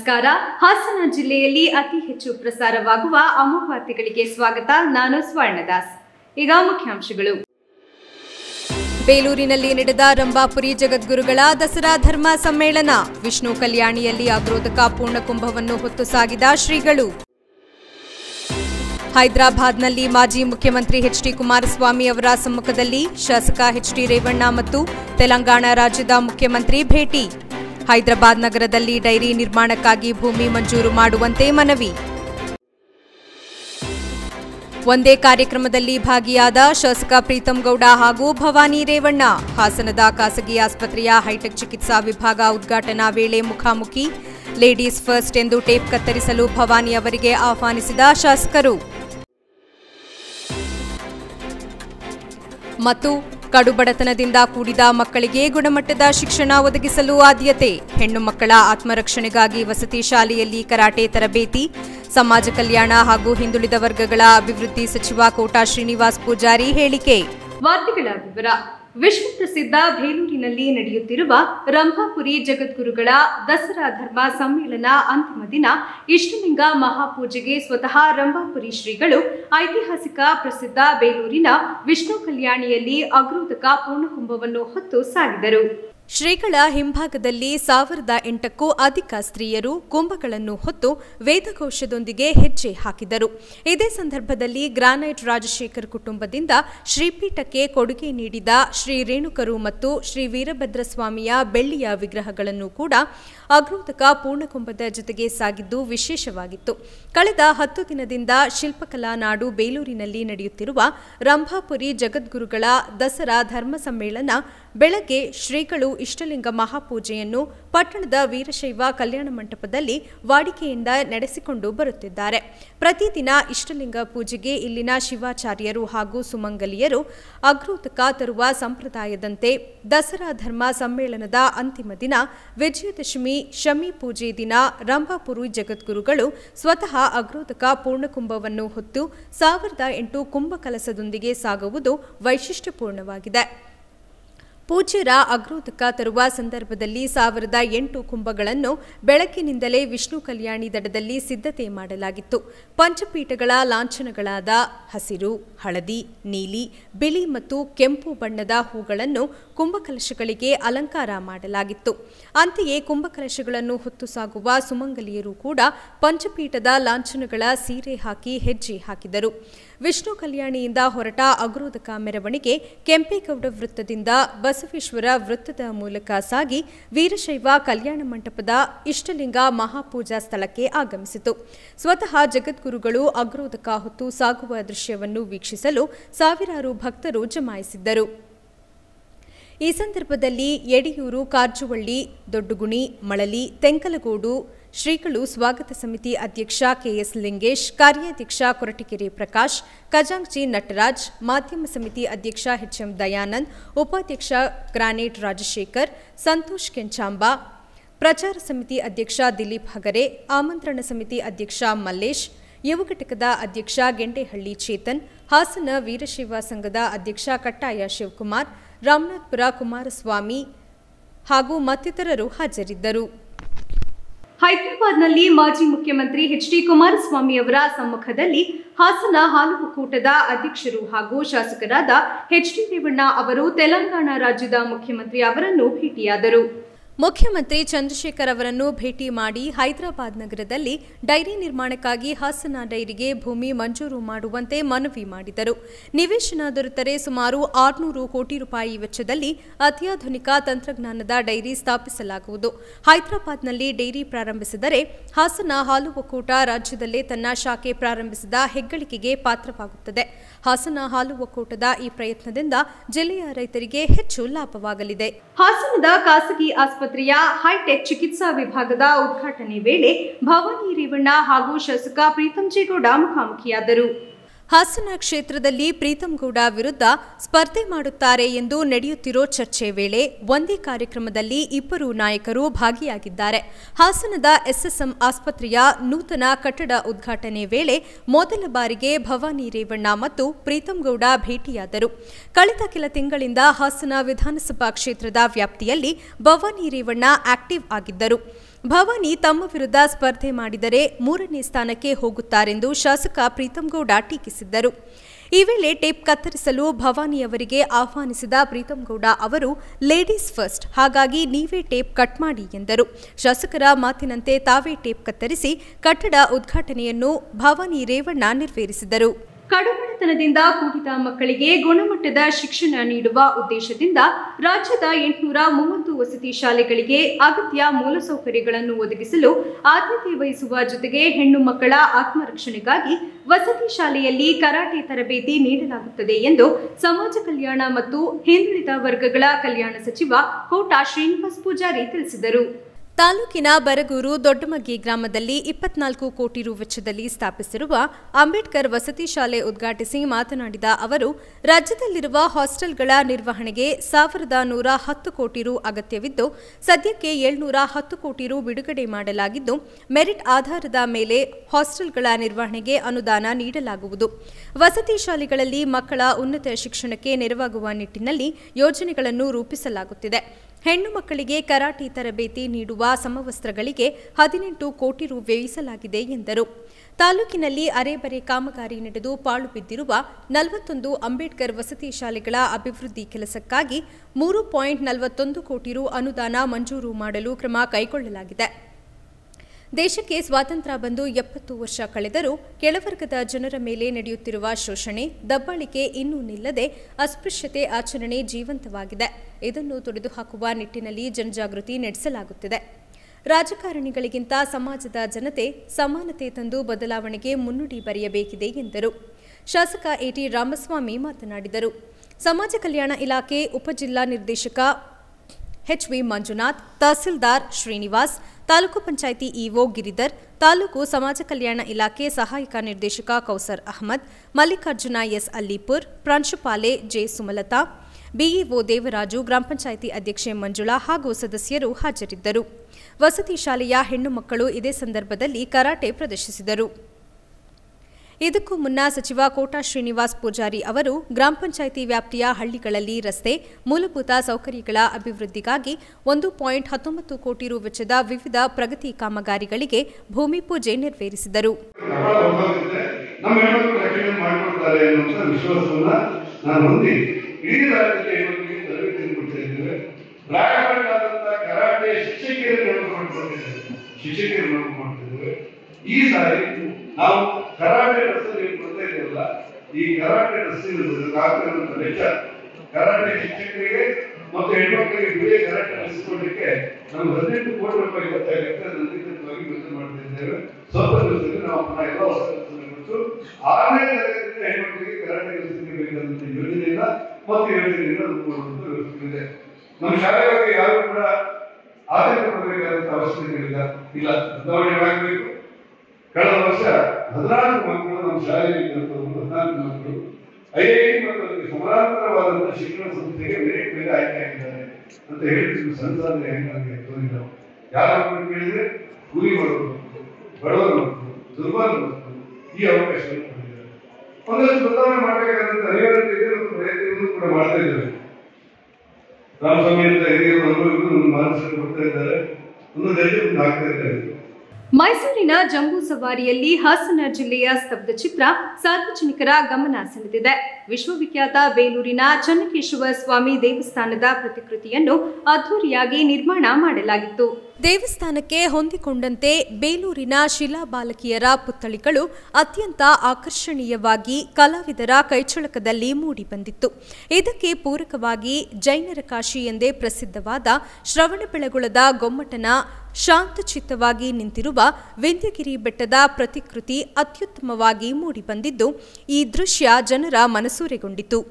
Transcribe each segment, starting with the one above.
ನಮಸ್ಕಾರ ಹಾಸನ ಜಿಲ್ಲೆಯಲ್ಲಿ ಅತಿ ಹೆಚ್ಚು ಪ್ರಸಾರವಾಗುವ ಅಮೋಘ ವಾರ್ತೆಗಳಿಗೆ ಸ್ವಾಗತ ನಾನು ಸ್ವರ್ಣದಾಸ್ ಈಗ ಮುಖ್ಯಾಂಶಗಳು ಬೇಲೂರಿನಲ್ಲಿ ನಡೆದ ರಂಭಾಪುರಿ ಜಗದ್ಗುರುಗಳ ದಸರಾ ಧರ್ಮ ಸಮ್ಮೇಳನ ವಿಷ್ಣು ಕಲ್ಯಾಣಿಯಲ್ಲಿ ಅಗ್ರೋದಕ ಪೂರ್ಣಕುಂಭವನ್ನು ಹೊತ್ತು ಸಾಗಿದ ಶ್ರೀಗಳು ಹೈದರಾಬಾದ್ನಲ್ಲಿ ಮಾಜಿ ಮುಖ್ಯಮಂತ್ರಿ ಎಚ್ ಡಿ ಕುಮಾರಸ್ವಾಮಿ ಅವರ ಸಮ್ಮುಖದಲ್ಲಿ ಶಾಸಕ ಎಚ್ ಡಿ ರೇವಣ್ಣ ಮತ್ತು ತೆಲಂಗಾಣ ರಾಜ್ಯದ ಮುಖ್ಯಮಂತ್ರಿ ಭೇಟಿ ಹೈದರಾಬಾದ್ ನಗರದಲ್ಲಿ ಡೈರಿ ನಿರ್ಮಾಣಕ್ಕಾಗಿ ಭೂಮಿ ಮಂಜೂರು ಮಾಡುವಂತೆ ಮನವಿ ಒಂದೇ ಕಾರ್ಯಕ್ರಮದಲ್ಲಿ ಭಾಗಿಯಾದ ಶಾಸಕ ಪ್ರೀತಂ ಗೌಡ ಹಾಗೂ ಭವಾನಿ ರೇವಣ್ಣ ಹಾಸನದ ಖಾಸಗಿ ಆಸ್ಪತ್ರೆಯ ಹೈಟೆಕ್ ಚಿಕಿತ್ಸಾ ವಿಭಾಗ ಉದ್ಘಾಟನಾ ವೇಳೆ ಮುಖಾಮುಖಿ ಲೇಡೀಸ್ ಫಸ್ಟ್ ಎಂದು ಟೇಪ್ ಕತ್ತರಿಸಲು ಭವಾನಿ ಅವರಿಗೆ ಆಹ್ವಾನಿಸಿದ ಶಾಸಕರು ಮತ್ತು ಕಡುಬಡತನದಿಂದ ಕೂಡಿದ ಮಕ್ಕಳಿಗೆ ಗುಣಮಟ್ಟದ ಶಿಕ್ಷಣ ಒದಗಿಸಲು ಆದ್ಯತೆ ಹೆಣ್ಣು ಮಕ್ಕಳ ಆತ್ಮರಕ್ಷಣೆಗಾಗಿ ವಸತಿ ಶಾಲೆಯಲ್ಲಿ ಕರಾಟೆ ತರಬೇತಿ ಸಮಾಜ ಕಲ್ಯಾಣ ಹಾಗೂ ಹಿಂದುಳಿದ ವರ್ಗಗಳ ಅಭಿವೃದ್ಧಿ ಸಚಿವ ಕೋಟಾ ಶ್ರೀನಿವಾಸ್ ಪೂಜಾರಿ ಹೇಳಿಕೆ ವಾರ್ತೆಗಳ ವಿವರ ವಿಶ್ವ ಪ್ರಸಿದ್ಧ ಬೇಲೂರಿನಲ್ಲಿ ನಡೆಯುತ್ತಿರುವ ರಂಭಾಪುರಿ ಜಗದ್ಗುರುಗಳ ದಸರಾ ಧರ್ಮ ಸಮ್ಮೇಳನ ಅಂತಿಮ ದಿನ ಇಷ್ಟಲಿಂಗ ಮಹಾಪೂಜೆಗೆ ಸ್ವತಃ ರಂಭಾಪುರಿ ಶ್ರೀಗಳು ಐತಿಹಾಸಿಕ ಪ್ರಸಿದ್ಧ ಬೇಲೂರಿನ ವಿಷ್ಣು ಕಲ್ಯಾಣಿಯಲ್ಲಿ ಅಗ್ರೋದಕ ಪೂರ್ಣಕುಂಭವನ್ನು ಹೊತ್ತು ಸಾಗಿದರು ಶ್ರೀಗಳ ಹಿಂಭಾಗದಲ್ಲಿ ಸಾವಿರದ ಎಂಟಕ್ಕೂ ಅಧಿಕ ಸ್ತ್ರೀಯರು ಕುಂಭಗಳನ್ನು ಹೊತ್ತು ವೇದಘೋಷದೊಂದಿಗೆ ಹೆಜ್ಜೆ ಹಾಕಿದರು ಇದೇ ಸಂದರ್ಭದಲ್ಲಿ ಗ್ರಾನೈಟ್ ರಾಜಶೇಖರ್ ಕುಟುಂಬದಿಂದ ಶ್ರೀಪೀಠಕ್ಕೆ ಕೊಡುಗೆ ನೀಡಿದ ಶ್ರೀ ರೇಣುಕರು ಮತ್ತು ಶ್ರೀ ವೀರಭದ್ರಸ್ವಾಮಿಯ ಬೆಳ್ಳಿಯ ವಿಗ್ರಹಗಳನ್ನು ಕೂಡ ಅಗ್ರೋದಕ ಪೂರ್ಣಕುಂಭದ ಜೊತೆಗೆ ಸಾಗಿದ್ದು ವಿಶೇಷವಾಗಿತ್ತು ಕಳೆದ ಹತ್ತು ದಿನದಿಂದ ಶಿಲ್ಪಕಲಾ ನಾಡು ಬೇಲೂರಿನಲ್ಲಿ ನಡೆಯುತ್ತಿರುವ ರಂಭಾಪುರಿ ಜಗದ್ಗುರುಗಳ ದಸರಾ ಧರ್ಮ ಸಮ್ಮೇಳನ ಬೆಳಗ್ಗೆ ಶ್ರೀಗಳು ಇಷ್ಟಲಿಂಗ ಮಹಾಪೂಜೆಯನ್ನು ಪಟ್ಟಣದ ವೀರಶೈವ ಕಲ್ಯಾಣ ಮಂಟಪದಲ್ಲಿ ವಾಡಿಕೆಯಿಂದ ನಡೆಸಿಕೊಂಡು ಬರುತ್ತಿದ್ದಾರೆ ಪ್ರತಿದಿನ ಇಷ್ಟಲಿಂಗ ಪೂಜೆಗೆ ಇಲ್ಲಿನ ಶಿವಾಚಾರ್ಯರು ಹಾಗೂ ಸುಮಂಗಲಿಯರು ಅಗ್ರೋದಕ ತರುವ ಸಂಪ್ರದಾಯದಂತೆ ದಸರಾ ಧರ್ಮ ಸಮ್ಮೇಳನದ ಅಂತಿಮ ದಿನ ವಿಜಯದಶಮಿ ಶಮಿ ಪೂಜೆ ದಿನ ರಂಭಾಪುರಿ ಜಗದ್ಗುರುಗಳು ಸ್ವತಃ ಅಗ್ರೋದಕ ಪೂರ್ಣಕುಂಭವನ್ನು ಹೊತ್ತು ಸಾವಿರದ ಎಂಟು ಕುಂಭಕಲಸದೊಂದಿಗೆ ಸಾಗುವುದು ವೈಶಿಷ್ಟ್ಯಪೂರ್ಣವಾಗಿದೆ ಪೂಜ್ಯರ ಅಗ್ರೋದಕ ತರುವ ಸಂದರ್ಭದಲ್ಲಿ ಸಾವಿರದ ಎಂಟು ಕುಂಭಗಳನ್ನು ಬೆಳಕಿನಿಂದಲೇ ವಿಷ್ಣು ಕಲ್ಯಾಣಿ ದಡದಲ್ಲಿ ಸಿದ್ಧತೆ ಮಾಡಲಾಗಿತ್ತು ಪಂಚಪೀಠಗಳ ಲಾಂಛನಗಳಾದ ಹಸಿರು ಹಳದಿ ನೀಲಿ ಬಿಳಿ ಮತ್ತು ಕೆಂಪು ಬಣ್ಣದ ಹೂಗಳನ್ನು ಕುಂಭಕಲಶಗಳಿಗೆ ಅಲಂಕಾರ ಮಾಡಲಾಗಿತ್ತು ಅಂತೆಯೇ ಕುಂಭಕಲಶಗಳನ್ನು ಹೊತ್ತು ಸಾಗುವ ಸುಮಂಗಲಿಯರು ಕೂಡ ಪಂಚಪೀಠದ ಲಾಂಛನಗಳ ಸೀರೆ ಹಾಕಿ ಹೆಜ್ಜೆ ಹಾಕಿದರು ವಿಷ್ಣು ಕಲ್ಯಾಣಿಯಿಂದ ಹೊರಟ ಅಗ್ರೋದಕ ಮೆರವಣಿಗೆ ಕೆಂಪೇಗೌಡ ವೃತ್ತದಿಂದ ಬಸವೇಶ್ವರ ವೃತ್ತದ ಮೂಲಕ ಸಾಗಿ ವೀರಶೈವ ಕಲ್ಯಾಣ ಮಂಟಪದ ಇಷ್ಟಲಿಂಗ ಮಹಾಪೂಜಾ ಸ್ಥಳಕ್ಕೆ ಆಗಮಿಸಿತು ಸ್ವತಃ ಜಗದ್ಗುರುಗಳು ಅಗ್ರೋದಕ ಹೊತ್ತು ಸಾಗುವ ದೃಶ್ಯವನ್ನು ವೀಕ್ಷಿಸಲು ಸಾವಿರಾರು ಭಕ್ತರು ಜಮಾಯಿಸಿದ್ದರು ಈ ಸಂದರ್ಭದಲ್ಲಿ ಯಡಿಯೂರು ಕಾರಜುವಳ್ಳಿ ದೊಡ್ಡಗುಣಿ ಮಳಲಿ ತೆಂಕಲಗೋಡು ಶ್ರೀಗಳು ಸ್ವಾಗತ ಸಮಿತಿ ಅಧ್ಯಕ್ಷ ಕೆಎಸ್ ಲಿಂಗೇಶ್ ಕಾರ್ಯಾಧ್ಯಕ್ಷ ಕೊರಟಗೆರೆ ಪ್ರಕಾಶ್ ಖಜಾಂಚಿ ನಟರಾಜ್ ಮಾಧ್ಯಮ ಸಮಿತಿ ಅಧ್ಯಕ್ಷ ಎಚ್ಎಂ ದಯಾನಂದ್ ಉಪಾಧ್ಯಕ್ಷ ಗ್ರಾನೇಟ್ ರಾಜಶೇಖರ್ ಸಂತೋಷ್ ಕೆಂಚಾಂಬ ಪ್ರಚಾರ ಸಮಿತಿ ಅಧ್ಯಕ್ಷ ದಿಲೀಪ್ ಹಗರೆ ಆಮಂತ್ರಣ ಸಮಿತಿ ಅಧ್ಯಕ್ಷ ಮಲ್ಲೇಶ್ ಯುವ ಘಟಕದ ಅಧ್ಯಕ್ಷ ಗೆಂಡೇಹಳ್ಳಿ ಚೇತನ್ ಹಾಸನ ವೀರಶೈವ ಸಂಘದ ಅಧ್ಯಕ್ಷ ಕಟ್ಟಾಯ ಶಿವಕುಮಾರ್ ರಾಮನಾಥ್ಪುರ ಕುಮಾರಸ್ವಾಮಿ ಹಾಗೂ ಮತ್ತಿತರರು ಹಾಜರಿದ್ದರು ಹೈದರಾಬಾದ್ನಲ್ಲಿ ಮಾಜಿ ಮುಖ್ಯಮಂತ್ರಿ ಎಚ್ ಡಿ ಕುಮಾರಸ್ವಾಮಿ ಅವರ ಸಮ್ಮುಖದಲ್ಲಿ ಹಾಸನ ಹಾಲು ಒಕ್ಕೂಟದ ಅಧ್ಯಕ್ಷರು ಹಾಗೂ ಶಾಸಕರಾದ ಎಚ್ ಡಿ ರೇವಣ್ಣ ಅವರು ತೆಲಂಗಾಣ ರಾಜ್ಯದ ಮುಖ್ಯಮಂತ್ರಿ ಅವರನ್ನು ಭೇಟಿಯಾದರು ಮುಖ್ಯಮಂತ್ರಿ ಚಂದ್ರಶೇಖರ್ ಅವರನ್ನು ಭೇಟಿ ಮಾಡಿ ಹೈದರಾಬಾದ್ ನಗರದಲ್ಲಿ ಡೈರಿ ನಿರ್ಮಾಣಕ್ಕಾಗಿ ಹಾಸನ ಡೈರಿಗೆ ಭೂಮಿ ಮಂಜೂರು ಮಾಡುವಂತೆ ಮನವಿ ಮಾಡಿದರು ನಿವೇಶನ ದೊರೆತರೆ ಸುಮಾರು ಆರುನೂರು ಕೋಟಿ ರೂಪಾಯಿ ವೆಚ್ಚದಲ್ಲಿ ಅತ್ಯಾಧುನಿಕ ತಂತ್ರಜ್ಞಾನದ ಡೈರಿ ಸ್ಥಾಪಿಸಲಾಗುವುದು ಹೈದರಾಬಾದ್ನಲ್ಲಿ ಡೈರಿ ಪ್ರಾರಂಭಿಸಿದರೆ ಹಾಸನ ಹಾಲು ಒಕ್ಕೂಟ ರಾಜ್ಯದಲ್ಲೇ ತನ್ನ ಶಾಖೆ ಪ್ರಾರಂಭಿಸಿದ ಹೆಗ್ಗಳಿಕೆಗೆ ಪಾತ್ರವಾಗುತ್ತದೆ ಹಾಸನ ಹಾಲು ಒಕ್ಕೂಟದ ಈ ಪ್ರಯತ್ನದಿಂದ ಜಿಲ್ಲೆಯ ರೈತರಿಗೆ ಹೆಚ್ಚು ಲಾಭವಾಗಲಿದೆ ಹಾಸನದ ಖಾಸಗಿ ಆಸ್ಪತ್ರೆಯ ಹೈಟೆಕ್ ಚಿಕಿತ್ಸಾ ವಿಭಾಗದ ಉದ್ಘಾಟನೆ ವೇಳೆ ಭವಾನಿ ರೇವಣ್ಣ ಹಾಗೂ ಶಾಸಕ ಪ್ರೀತಂ ಜೇಗೌಡ ಮುಖಾಮುಖಿಯಾದರು ಹಾಸನ ಕ್ಷೇತ್ರದಲ್ಲಿ ಪ್ರೀತಂ ಗೌಡ ವಿರುದ್ಧ ಸ್ಪರ್ಧೆ ಮಾಡುತ್ತಾರೆ ಎಂದು ನಡೆಯುತ್ತಿರೋ ಚರ್ಚೆ ವೇಳೆ ಒಂದೇ ಕಾರ್ಯಕ್ರಮದಲ್ಲಿ ಇಬ್ಬರು ನಾಯಕರು ಭಾಗಿಯಾಗಿದ್ದಾರೆ ಹಾಸನದ ಎಸ್ಎಸ್ಎಂ ಆಸ್ಪತ್ರೆಯ ನೂತನ ಕಟ್ಟಡ ಉದ್ಘಾಟನೆ ವೇಳೆ ಮೊದಲ ಬಾರಿಗೆ ಭವಾನಿ ರೇವಣ್ಣ ಮತ್ತು ಪ್ರೀತಂ ಗೌಡ ಭೇಟಿಯಾದರು ಕಳೆದ ಕೆಲ ತಿಂಗಳಿಂದ ಹಾಸನ ವಿಧಾನಸಭಾ ಕ್ಷೇತ್ರದ ವ್ಯಾಪ್ತಿಯಲ್ಲಿ ಭವಾನಿ ರೇವಣ್ಣ ಆಕ್ಟಿವ್ ಆಗಿದ್ದರು ಭವಾನಿ ತಮ್ಮ ವಿರುದ್ಧ ಸ್ಪರ್ಧೆ ಮಾಡಿದರೆ ಮೂರನೇ ಸ್ಥಾನಕ್ಕೆ ಹೋಗುತ್ತಾರೆಂದು ಶಾಸಕ ಪ್ರೀತಂ ಗೌಡ ಟೀಕಿಸಿದ್ದರು ಈ ವೇಳೆ ಟೇಪ್ ಕತ್ತರಿಸಲು ಭವಾನಿಯವರಿಗೆ ಆಹ್ವಾನಿಸಿದ ಪ್ರೀತಂ ಗೌಡ ಅವರು ಲೇಡೀಸ್ ಫಸ್ಟ್ ಹಾಗಾಗಿ ನೀವೇ ಟೇಪ್ ಕಟ್ ಮಾಡಿ ಎಂದರು ಶಾಸಕರ ಮಾತಿನಂತೆ ತಾವೇ ಟೇಪ್ ಕತ್ತರಿಸಿ ಕಟ್ಟಡ ಉದ್ಘಾಟನೆಯನ್ನು ಭವಾನಿ ರೇವಣ್ಣ ನೆರವೇರಿಸಿದರು ಕಡುಬಡತನದಿಂದ ಕೂಡಿದ ಮಕ್ಕಳಿಗೆ ಗುಣಮಟ್ಟದ ಶಿಕ್ಷಣ ನೀಡುವ ಉದ್ದೇಶದಿಂದ ರಾಜ್ಯದ ಎಂಟುನೂರ ಮೂವತ್ತು ವಸತಿ ಶಾಲೆಗಳಿಗೆ ಅಗತ್ಯ ಮೂಲಸೌಕರ್ಯಗಳನ್ನು ಒದಗಿಸಲು ಆದ್ಯತೆ ವಹಿಸುವ ಜೊತೆಗೆ ಹೆಣ್ಣು ಮಕ್ಕಳ ಆತ್ಮರಕ್ಷಣೆಗಾಗಿ ವಸತಿ ಶಾಲೆಯಲ್ಲಿ ಕರಾಟೆ ತರಬೇತಿ ನೀಡಲಾಗುತ್ತದೆ ಎಂದು ಸಮಾಜ ಕಲ್ಯಾಣ ಮತ್ತು ಹಿಂದುಳಿದ ವರ್ಗಗಳ ಕಲ್ಯಾಣ ಸಚಿವ ಕೋಟ ಶ್ರೀನಿವಾಸ್ ಪೂಜಾರಿ ತಿಳಿಸಿದರು ತಾಲೂಕಿನ ಬರಗೂರು ದೊಡ್ಡಮಗ್ಗಿ ಗ್ರಾಮದಲ್ಲಿ ಇಪ್ಪತ್ನಾಲ್ಕು ಕೋಟಿ ರು ವೆಚ್ಚದಲ್ಲಿ ಸ್ಥಾಪಿಸಿರುವ ಅಂಬೇಡ್ಕರ್ ವಸತಿ ಶಾಲೆ ಉದ್ಘಾಟಿಸಿ ಮಾತನಾಡಿದ ಅವರು ರಾಜ್ಯದಲ್ಲಿರುವ ಹಾಸ್ಟೆಲ್ಗಳ ನಿರ್ವಹಣೆಗೆ ಸಾವಿರದ ನೂರ ಹತ್ತು ಕೋಟಿ ರು ಅಗತ್ಯವಿದ್ದು ಸದ್ಯಕ್ಕೆ ಏಳ್ನೂರ ಹತ್ತು ಕೋಟಿ ರು ಬಿಡುಗಡೆ ಮಾಡಲಾಗಿದ್ದು ಮೆರಿಟ್ ಆಧಾರದ ಮೇಲೆ ಹಾಸ್ಟೆಲ್ಗಳ ನಿರ್ವಹಣೆಗೆ ಅನುದಾನ ನೀಡಲಾಗುವುದು ವಸತಿ ಶಾಲೆಗಳಲ್ಲಿ ಮಕ್ಕಳ ಉನ್ನತ ಶಿಕ್ಷಣಕ್ಕೆ ನೆರವಾಗುವ ನಿಟ್ಟಿನಲ್ಲಿ ಯೋಜನೆಗಳನ್ನು ರೂಪಿಸಲಾಗುತ್ತಿದೆ ಹೆಣ್ಣು ಮಕ್ಕಳಿಗೆ ಕರಾಟೆ ತರಬೇತಿ ನೀಡುವ ಸಮವಸ್ತ್ರಗಳಿಗೆ ಹದಿನೆಂಟು ಕೋಟಿ ರು ವ್ಯಯಿಸಲಾಗಿದೆ ಎಂದರು ತಾಲೂಕಿನಲ್ಲಿ ಅರೆಬರೆ ಕಾಮಗಾರಿ ನಡೆದು ಪಾಳು ಬಿದ್ದಿರುವ ನಲವತ್ತೊಂದು ಅಂಬೇಡ್ಕರ್ ವಸತಿ ಶಾಲೆಗಳ ಅಭಿವೃದ್ಧಿ ಕೆಲಸಕ್ಕಾಗಿ ಮೂರು ಪಾಯಿಂಟ್ ನಲವತ್ತೊಂದು ಕೋಟಿ ರು ಅನುದಾನ ಮಂಜೂರು ಮಾಡಲು ಕ್ರಮ ಕೈಗೊಳ್ಳಲಾಗಿದೆ ದೇಶಕ್ಕೆ ಸ್ವಾತಂತ್ರ್ಯ ಬಂದು ಎಪ್ಪತ್ತು ವರ್ಷ ಕಳೆದರೂ ಕೆಳವರ್ಗದ ಜನರ ಮೇಲೆ ನಡೆಯುತ್ತಿರುವ ಶೋಷಣೆ ದಬ್ಬಾಳಿಕೆ ಇನ್ನೂ ನಿಲ್ಲದೆ ಅಸ್ಪೃಶ್ಯತೆ ಆಚರಣೆ ಜೀವಂತವಾಗಿದೆ ಇದನ್ನು ತೊಡೆದುಹಾಕುವ ನಿಟ್ಟಿನಲ್ಲಿ ಜನಜಾಗೃತಿ ನಡೆಸಲಾಗುತ್ತಿದೆ ರಾಜಕಾರಣಿಗಳಿಗಿಂತ ಸಮಾಜದ ಜನತೆ ಸಮಾನತೆ ತಂದು ಬದಲಾವಣೆಗೆ ಮುನ್ನುಡಿ ಬರೆಯಬೇಕಿದೆ ಎಂದರು ಶಾಸಕ ಎಟಿ ರಾಮಸ್ವಾಮಿ ಮಾತನಾಡಿದರು ಸಮಾಜ ಕಲ್ಯಾಣ ಇಲಾಖೆ ಉಪಜಿಲ್ಲಾ ನಿರ್ದೇಶಕ ಎಚ್ವಿ ಮಂಜುನಾಥ್ ತಹಸೀಲ್ದಾರ್ ಶ್ರೀನಿವಾಸ್ ತಾಲೂಕು ಪಂಚಾಯಿತಿ ಇಒ ಗಿರಿಧರ್ ತಾಲೂಕು ಸಮಾಜ ಕಲ್ಯಾಣ ಇಲಾಖೆ ಸಹಾಯಕ ನಿರ್ದೇಶಕ ಕೌಸರ್ ಅಹಮದ್ ಮಲ್ಲಿಕಾರ್ಜುನ ಎಸ್ ಅಲ್ಲಿಪುರ್ ಪ್ರಾಂಶುಪಾಲೆ ಜೆ ಸುಮಲತಾ ಬಿಇಒ ದೇವರಾಜು ಗ್ರಾಮ ಪಂಚಾಯಿತಿ ಅಧ್ಯಕ್ಷೆ ಮಂಜುಳಾ ಹಾಗೂ ಸದಸ್ಯರು ಹಾಜರಿದ್ದರು ವಸತಿ ಶಾಲೆಯ ಹೆಣ್ಣು ಮಕ್ಕಳು ಇದೇ ಸಂದರ್ಭದಲ್ಲಿ ಕರಾಟೆ ಪ್ರದರ್ಶಿಸಿದರು ಇದಕ್ಕೂ ಮುನ್ನ ಸಚಿವ ಕೋಟಾ ಶ್ರೀನಿವಾಸ್ ಪೂಜಾರಿ ಅವರು ಗ್ರಾಮ ಪಂಚಾಯಿತಿ ವ್ಯಾಪ್ತಿಯ ಹಳ್ಳಿಗಳಲ್ಲಿ ರಸ್ತೆ ಮೂಲಭೂತ ಸೌಕರ್ಯಗಳ ಅಭಿವೃದ್ಧಿಗಾಗಿ ಒಂದು ಪಾಯಿಂಟ್ ಹತ್ತೊಂಬತ್ತು ಕೋಟಿ ರು ವೆಚ್ಚದ ವಿವಿಧ ಪ್ರಗತಿ ಕಾಮಗಾರಿಗಳಿಗೆ ಭೂಮಿ ಪೂಜೆ ನೆರವೇರಿಸಿದರು ನಮ್ಮ ಹೆಣ್ಮಕ್ಳು ರಕ್ಷಣೆ ಮಾಡಿಕೊಡ್ತಾರೆ ಅನ್ನುವಂಥ ವಿಶ್ವಾಸವನ್ನ ನಾನು ಹೊಂದಿ ಇಡೀ ರಾಜ್ಯದಲ್ಲಿ ಹೆಣ್ಮಕ್ಳಿಗೆ ತರಬೇತಿಯನ್ನು ಕೊಡ್ತಾ ಇದ್ದೇವೆ ರಾಯಭಾಗವಾದಂತ ಕರಾಟೆ ಶಿಕ್ಷಕಿಯರು ನೇಮಕ ಮಾಡ್ಕೊಂಡಿದ್ದೇವೆ ಶಿಕ್ಷಕಿಯರು ನೇಮಕ ಮಾಡ್ತಿದ್ದೇವೆ ಈ ಸಾರಿ ನಾವು ಕರಾಟೆ ರಸ್ತೆ ಕೊಡ್ತಾ ಇದ್ದೇವಲ್ಲ ಈ ಕರಾಟೆ ರಸ್ತೆ ಆಗ್ತಿರುವಂತ ವೆಚ್ಚ ಕರಾಟೆ ಶಿಕ್ಷಕರಿಗೆ ಮತ್ತು ಹೆಣ್ಮಕ್ಳಿಗೆ ಬಿಳಿ ಕರಾಟೆ ನಡೆಸಿಕೊಳ್ಳಿಕ್ಕೆ ನಮ್ಗೆ ಹದಿನೆಂಟು ಕೋಟಿ ರೂಪಾಯಿ ಗೊತ್ತಾಗುತ್ತೆ ಅದನ್ನು ಅಧಿಕೃತವಾಗಿ ಘೋಷಣೆ ಮಾಡ್ತಿದ್ದೇವೆ ಸ್ವಲ್ಪ ದಿವಸದಲ್ಲಿ ನಾವು ಪುನಃ ಎಲ್ಲ ಹೊಸ ಕೆಲಸವನ್ನು ಕೊಟ್ಟು ಆರನೇ ತರಗತಿಯಿಂದ ಹೆಣ್ಮಕ್ಳಿಗೆ ಕರಾಟೆ ಕಲಿಸಲಿಕ್ಕೆ ಬೇಕಾದಂತ ಯೋಜನೆಯಿಂದ ಮತ್ತು ಯೋಜನೆಯಿಂದ ರೂಪುಗೊಳ್ಳುವಂತ ವ್ಯವಸ್ಥೆ ಇದೆ ನಮ್ಮ ಶಾಲೆಗಳಿಗೆ ಯಾರು ಕೂಡ ಆತಂಕ ಪಡಬೇಕಾದಂತ ಅವಶ್ಯಕತೆ ಇಲ್ಲ ಇಲ್ಲ ಬದಲಾವಣೆ ಆಗಬೇಕು ಕಳೆದ ವರ್ಷ ಹದಿನಾಲ್ಕು ಮಕ್ಕಳು ನಮ್ಮ ಶಾಲೆಯಲ್ಲಿ ಕಲಿತವರು ಹದಿನಾಲ್ಕು ಮಕ್ಕಳು ಐಐಟಿ ಮತ್ತು ಅದಕ್ಕೆ ಸಮಾನಾಂತರವಾದಂತಹ ಶಿಕ್ಷಣ ಸಂಸ್ಥೆಗೆ ಮೆರಿಟ್ ಮೇಲೆ ಆಯ್ಕೆಯಾಗಿದ್ದಾರೆ ಅಂತ ಹೇಳಿದ್ರು ಸಣ್ಣ ಸಾಧನೆ ನಮಗೆ ತೋರಿಲ್ಲ ಯಾರ ಮಕ್ಕಳು ಕೇಳಿದ್ರೆ ಕೂಲಿ ಮಾಡೋರು ಬಡವರು ಮಕ್ಕಳು ದುರ್ಬಲ ಮಕ್ಕಳು ಈ ಅವಕಾಶವನ್ನು ಕೊಟ್ಟಿದ್ದಾರೆ ಒಂದಷ್ಟು ಬದಲಾವಣೆ ಮಾಡಬೇಕಾದಂತ ಅನಿವಾರ್ಯತೆ ಇದೆ ಮತ್ತು ಪ್ರಯತ್ನವನ್ನು ಕೂಡ ಮಾಡ್ತಾ ಇದ್ದೇವೆ ರಾಮಸ್ವಾಮಿ ಅಂತ ಹಿರಿಯರು ನಮ್ಮಲ್ಲಿಗೂ ಒಂದು ಮಾರ್ಗದರ್ಶನ ಕೊಡ್ತಾ ಇದ್ದಾರೆ ಒಂದು ದರ್ಜೆ ಮುಂದೆ ಹಾಕ್ತಾ ಇದ್ದಾರೆ ಮೈಸೂರಿನ ಜಂಬೂ ಸವಾರಿಯಲ್ಲಿ ಹಾಸನ ಜಿಲ್ಲೆಯ ಸ್ತಬ್ಧ ಚಿತ್ರ ಸಾರ್ವಜನಿಕರ ಗಮನ ಸೆಳೆದಿದೆ ವಿಶ್ವವಿಖ್ಯಾತ ಬೇಲೂರಿನ ಚನ್ನಕೇಶವ ಸ್ವಾಮಿ ದೇವಸ್ಥಾನದ ಪ್ರತಿಕೃತಿಯನ್ನು ಅದ್ದೂರಿಯಾಗಿ ನಿರ್ಮಾಣ ಮಾಡಲಾಗಿತ್ತು ದೇವಸ್ಥಾನಕ್ಕೆ ಹೊಂದಿಕೊಂಡಂತೆ ಬೇಲೂರಿನ ಶಿಲಾಬಾಲಕಿಯರ ಪುತ್ಥಳಿಗಳು ಅತ್ಯಂತ ಆಕರ್ಷಣೀಯವಾಗಿ ಕಲಾವಿದರ ಕೈಚಳಕದಲ್ಲಿ ಮೂಡಿಬಂದಿತ್ತು ಇದಕ್ಕೆ ಪೂರಕವಾಗಿ ಜೈನರ ಕಾಶಿ ಎಂದೇ ಪ್ರಸಿದ್ಧವಾದ ಶ್ರವಣಬೆಳಗೊಳದ ಗೊಮ್ಮಟನ ಶಾಂತಚಿತ್ತವಾಗಿ ನಿಂತಿರುವ ವಿಂಧ್ಯಗಿರಿ ಬೆಟ್ಟದ ಪ್ರತಿಕೃತಿ ಅತ್ಯುತ್ತಮವಾಗಿ ಮೂಡಿಬಂದಿದ್ದು ಈ ದೃಶ್ಯ ಜನರ ಮನಸೂರೆಗೊಂಡಿತು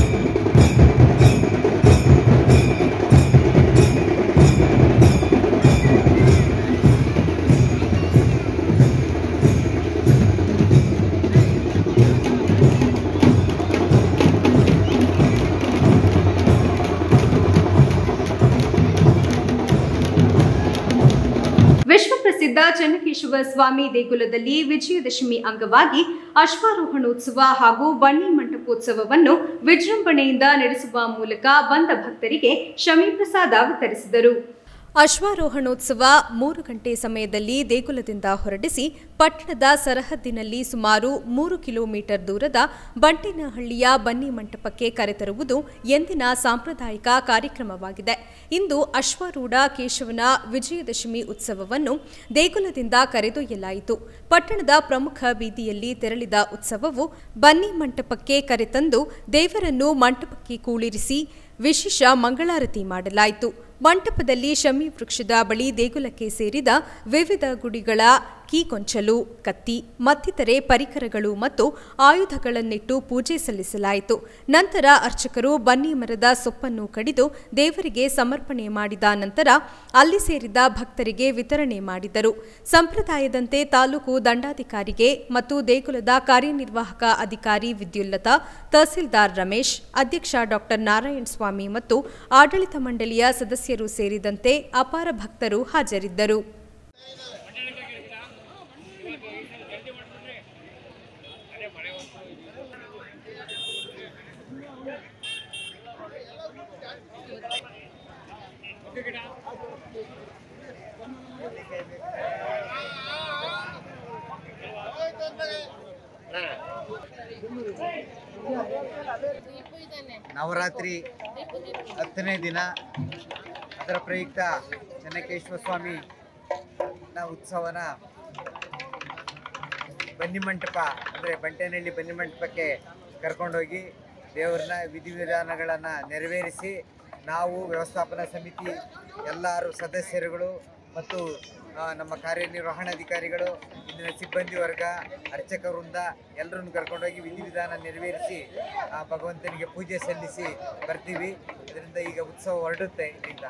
ವಿಶ್ವಪ್ರಸಿದ್ಧ ಚನ್ನಕೇಶವ ಸ್ವಾಮಿ ದೇಗುಲದಲ್ಲಿ ವಿಜಯದಶಮಿ ಅಂಗವಾಗಿ ಅಶ್ವಾರೋಹಣೋತ್ಸವ ಹಾಗೂ ಬನ್ನಿ ಮಂಟಪೋತ್ಸವವನ್ನು ವಿಜೃಂಭಣೆಯಿಂದ ನಡೆಸುವ ಮೂಲಕ ಬಂದ ಭಕ್ತರಿಗೆ ಶಮಿ ಪ್ರಸಾದ ವಿತರಿಸಿದರು ಅಶ್ವಾರೋಹಣೋತ್ಸವ ಮೂರು ಗಂಟೆ ಸಮಯದಲ್ಲಿ ದೇಗುಲದಿಂದ ಹೊರಡಿಸಿ ಪಟ್ಟಣದ ಸರಹದ್ದಿನಲ್ಲಿ ಸುಮಾರು ಮೂರು ಕಿಲೋಮೀಟರ್ ದೂರದ ಬಂಟೇನಹಳ್ಳಿಯ ಬನ್ನಿ ಮಂಟಪಕ್ಕೆ ಕರೆತರುವುದು ಎಂದಿನ ಸಾಂಪ್ರದಾಯಿಕ ಕಾರ್ಯಕ್ರಮವಾಗಿದೆ ಇಂದು ಅಶ್ವಾರೂಢ ಕೇಶವನ ವಿಜಯದಶಮಿ ಉತ್ಸವವನ್ನು ದೇಗುಲದಿಂದ ಕರೆದೊಯ್ಯಲಾಯಿತು ಪಟ್ಟಣದ ಪ್ರಮುಖ ಬೀದಿಯಲ್ಲಿ ತೆರಳಿದ ಉತ್ಸವವು ಬನ್ನಿ ಮಂಟಪಕ್ಕೆ ಕರೆತಂದು ದೇವರನ್ನು ಮಂಟಪಕ್ಕೆ ಕೂಳಿರಿಸಿ ವಿಶೇಷ ಮಂಗಳಾರತಿ ಮಾಡಲಾಯಿತು ಮಂಟಪದಲ್ಲಿ ಶಮಿ ವೃಕ್ಷದ ಬಳಿ ದೇಗುಲಕ್ಕೆ ಸೇರಿದ ವಿವಿಧ ಗುಡಿಗಳ ಕೀಕೊಂಚಲು ಕತ್ತಿ ಮತ್ತಿತರೆ ಪರಿಕರಗಳು ಮತ್ತು ಆಯುಧಗಳನ್ನಿಟ್ಟು ಪೂಜೆ ಸಲ್ಲಿಸಲಾಯಿತು ನಂತರ ಅರ್ಚಕರು ಬನ್ನಿ ಮರದ ಸೊಪ್ಪನ್ನು ಕಡಿದು ದೇವರಿಗೆ ಸಮರ್ಪಣೆ ಮಾಡಿದ ನಂತರ ಅಲ್ಲಿ ಸೇರಿದ ಭಕ್ತರಿಗೆ ವಿತರಣೆ ಮಾಡಿದರು ಸಂಪ್ರದಾಯದಂತೆ ತಾಲೂಕು ದಂಡಾಧಿಕಾರಿಗೆ ಮತ್ತು ದೇಗುಲದ ಕಾರ್ಯನಿರ್ವಾಹಕ ಅಧಿಕಾರಿ ವಿದ್ಯುಲ್ಲತಾ ತಹಸೀಲ್ದಾರ್ ರಮೇಶ್ ಅಧ್ಯಕ್ಷ ಡಾಕ್ಟರ್ ನಾರಾಯಣ ಸ್ವಾಮಿ ಮತ್ತು ಆಡಳಿತ ಮಂಡಳಿಯ ಸದಸ್ಯರು ಸೇರಿದಂತೆ ಅಪಾರ ಭಕ್ತರು ಹಾಜರಿದ್ದರು ನವರಾತ್ರಿ ಹತ್ತನೇ ದಿನ ಅದರ ಪ್ರಯುಕ್ತ ಚೆನ್ನಕೇಶ್ವರ ಸ್ವಾಮಿ ನ ಉತ್ಸವನ ಬನ್ನಿ ಮಂಟಪ ಅಂದರೆ ಬಂಟೇನಹಳ್ಳಿ ಬನ್ನಿ ಮಂಟಪಕ್ಕೆ ಕರ್ಕೊಂಡೋಗಿ ದೇವರನ್ನ ವಿಧಿವಿಧಾನಗಳನ್ನು ನೆರವೇರಿಸಿ ನಾವು ವ್ಯವಸ್ಥಾಪನಾ ಸಮಿತಿ ಎಲ್ಲರೂ ಸದಸ್ಯರುಗಳು ಮತ್ತು ಆ, ನಮ್ಮ ಕಾರ್ಯನಿರ್ವಹಣಾಧಿಕಾರಿಗಳು ಇಂದಿನ ಸಿಬ್ಬಂದಿ ವರ್ಗ ಅರ್ಚಕ ವೃಂದ ಎಲ್ಲರನ್ನು ಕರ್ಕೊಂಡೋಗಿ ವಿಧಿವಿಧಾನ ನೆರವೇರಿಸಿ ಆ ಭಗವಂತನಿಗೆ ಪೂಜೆ ಸಲ್ಲಿಸಿ ಬರ್ತೀವಿ ಇದರಿಂದ ಈಗ ಉತ್ಸವ ಹೊರಡುತ್ತೆ ಇಲ್ಲಿಂದ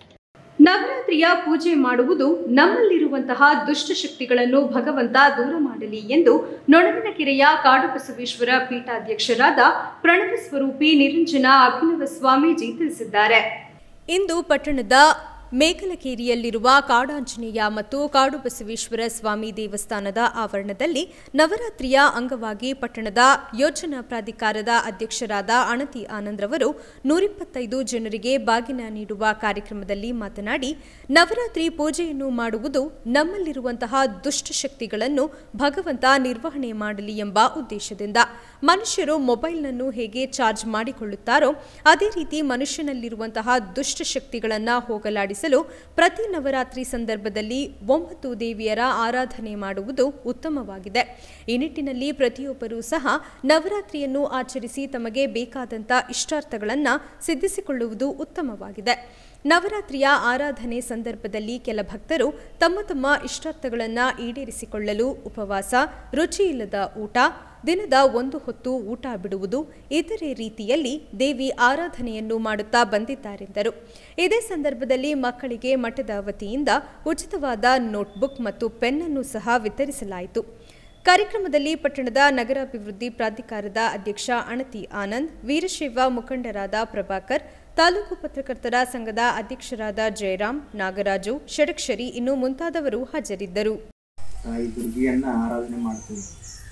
ನವರಾತ್ರಿಯ ಪೂಜೆ ಮಾಡುವುದು ನಮ್ಮಲ್ಲಿರುವಂತಹ ದುಷ್ಟಶಕ್ತಿಗಳನ್ನು ಭಗವಂತ ದೂರ ಮಾಡಲಿ ಎಂದು ನೊಣವಿನಕೆರೆಯ ಕಾಡುಬಸವೇಶ್ವರ ಪೀಠಾಧ್ಯಕ್ಷರಾದ ಪ್ರಣವ ಸ್ವರೂಪಿ ನಿರಂಜನ ಅಭಿನವ ಸ್ವಾಮೀಜಿ ತಿಳಿಸಿದ್ದಾರೆ ಇಂದು ಪಟ್ಟಣದ ಮೇಕಲಕೇರಿಯಲ್ಲಿರುವ ಕಾಡಾಂಜನೇಯ ಮತ್ತು ಕಾಡುಬಸವೇಶ್ವರ ಸ್ವಾಮಿ ದೇವಸ್ಥಾನದ ಆವರಣದಲ್ಲಿ ನವರಾತ್ರಿಯ ಅಂಗವಾಗಿ ಪಟ್ಟಣದ ಯೋಜನಾ ಪ್ರಾಧಿಕಾರದ ಅಧ್ಯಕ್ಷರಾದ ಅಣತಿ ಆನಂದ್ರವರು ನೂರಿಪ್ಪತ್ತೈದು ಜನರಿಗೆ ಬಾಗಿನ ನೀಡುವ ಕಾರ್ಯಕ್ರಮದಲ್ಲಿ ಮಾತನಾಡಿ ನವರಾತ್ರಿ ಪೂಜೆಯನ್ನು ಮಾಡುವುದು ನಮ್ಮಲ್ಲಿರುವಂತಹ ದುಷ್ಟಶಕ್ತಿಗಳನ್ನು ಭಗವಂತ ನಿರ್ವಹಣೆ ಮಾಡಲಿ ಎಂಬ ಉದ್ದೇಶದಿಂದ ಮನುಷ್ಯರು ಮೊಬೈಲ್ನನ್ನು ಹೇಗೆ ಚಾರ್ಜ್ ಮಾಡಿಕೊಳ್ಳುತ್ತಾರೋ ಅದೇ ರೀತಿ ಮನುಷ್ಯನಲ್ಲಿರುವಂತಹ ದುಷ್ಟಶಕ್ತಿಗಳನ್ನು ಹೋಗಲಾಡಿಸಲು ಪ್ರತಿ ನವರಾತ್ರಿ ಸಂದರ್ಭದಲ್ಲಿ ಒಂಬತ್ತು ದೇವಿಯರ ಆರಾಧನೆ ಮಾಡುವುದು ಉತ್ತಮವಾಗಿದೆ ಈ ನಿಟ್ಟಿನಲ್ಲಿ ಪ್ರತಿಯೊಬ್ಬರೂ ಸಹ ನವರಾತ್ರಿಯನ್ನು ಆಚರಿಸಿ ತಮಗೆ ಬೇಕಾದಂಥ ಇಷ್ಟಾರ್ಥಗಳನ್ನು ಸಿದ್ಧಿಸಿಕೊಳ್ಳುವುದು ಉತ್ತಮವಾಗಿದೆ ನವರಾತ್ರಿಯ ಆರಾಧನೆ ಸಂದರ್ಭದಲ್ಲಿ ಕೆಲ ಭಕ್ತರು ತಮ್ಮ ತಮ್ಮ ಇಷ್ಟಾರ್ಥಗಳನ್ನು ಈಡೇರಿಸಿಕೊಳ್ಳಲು ಉಪವಾಸ ರುಚಿಯಿಲ್ಲದ ಊಟ ದಿನದ ಒಂದು ಹೊತ್ತು ಊಟ ಬಿಡುವುದು ಇತರೆ ರೀತಿಯಲ್ಲಿ ದೇವಿ ಆರಾಧನೆಯನ್ನು ಮಾಡುತ್ತಾ ಬಂದಿದ್ದಾರೆಂದರು ಇದೇ ಸಂದರ್ಭದಲ್ಲಿ ಮಕ್ಕಳಿಗೆ ಮಠದ ವತಿಯಿಂದ ಉಚಿತವಾದ ನೋಟ್ಬುಕ್ ಮತ್ತು ಪೆನ್ ಅನ್ನು ಸಹ ವಿತರಿಸಲಾಯಿತು ಕಾರ್ಯಕ್ರಮದಲ್ಲಿ ಪಟ್ಟಣದ ನಗರಾಭಿವೃದ್ಧಿ ಪ್ರಾಧಿಕಾರದ ಅಧ್ಯಕ್ಷ ಅಣತಿ ಆನಂದ್ ವೀರಶೈವ ಮುಖಂಡರಾದ ಪ್ರಭಾಕರ್ ತಾಲೂಕು ಪತ್ರಕರ್ತರ ಸಂಘದ ಅಧ್ಯಕ್ಷರಾದ ಜಯರಾಮ್ ನಾಗರಾಜು ಷಡಕ್ಷರಿ ಇನ್ನು ಮುಂತಾದವರು ಹಾಜರಿದ್ದರು ತಾಯಿ ದುರ್ಗಿಯನ್ನ ಆರಾಧನೆ ಮಾಡ್ತೀವಿ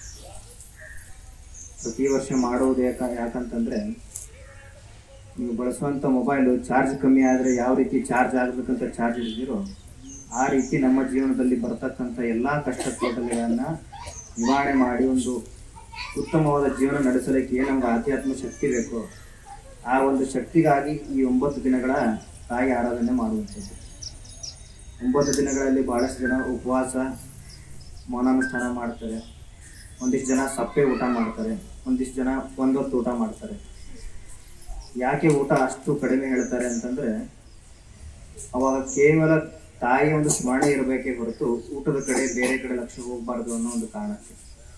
ಪ್ರತಿ ವರ್ಷ ಮಾಡುವುದು ಯಾಕ ಯಾಕಂತಂದ್ರೆ ನೀವು ಬಳಸುವಂಥ ಮೊಬೈಲು ಚಾರ್ಜ್ ಕಮ್ಮಿ ಆದರೆ ಯಾವ ರೀತಿ ಚಾರ್ಜ್ ಆಗಬೇಕಂತ ಚಾರ್ಜ್ ಇಡ್ದಿರೋ ಆ ರೀತಿ ನಮ್ಮ ಜೀವನದಲ್ಲಿ ಬರ್ತಕ್ಕಂಥ ಎಲ್ಲ ಕಷ್ಟ ತೊಡಲೆಗಳನ್ನು ನಿವಾರಣೆ ಮಾಡಿ ಒಂದು ಉತ್ತಮವಾದ ಜೀವನ ನಡೆಸಲಿಕ್ಕೆ ನಮ್ಗೆ ಆಧ್ಯಾತ್ಮ ಶಕ್ತಿ ಬೇಕು ಆ ಒಂದು ಶಕ್ತಿಗಾಗಿ ಈ ಒಂಬತ್ತು ದಿನಗಳ ತಾಯಿ ಆರಾಧನೆ ಮಾಡುವಂಥದ್ದು ಒಂಬತ್ತು ದಿನಗಳಲ್ಲಿ ಭಾಳಷ್ಟು ಜನ ಉಪವಾಸ ಮೌನಾನುಷ್ಠಾನ ಮಾಡ್ತಾರೆ ಒಂದಿಷ್ಟು ಜನ ಸಪ್ಪೆ ಊಟ ಮಾಡ್ತಾರೆ ಒಂದಿಷ್ಟು ಜನ ಒಂದೊತ್ತು ಊಟ ಮಾಡ್ತಾರೆ ಯಾಕೆ ಊಟ ಅಷ್ಟು ಕಡಿಮೆ ಹೇಳ್ತಾರೆ ಅಂತಂದ್ರೆ ಅವಾಗ ಕೇವಲ ತಾಯಿಯ ಒಂದು ಸ್ಮರಣೆ ಇರಬೇಕೇ ಹೊರತು ಊಟದ ಕಡೆ ಬೇರೆ ಕಡೆ ಲಕ್ಷ್ಯ ಹೋಗಬಾರ್ದು ಅನ್ನೋ ಒಂದು ಕಾರಣಕ್ಕೆ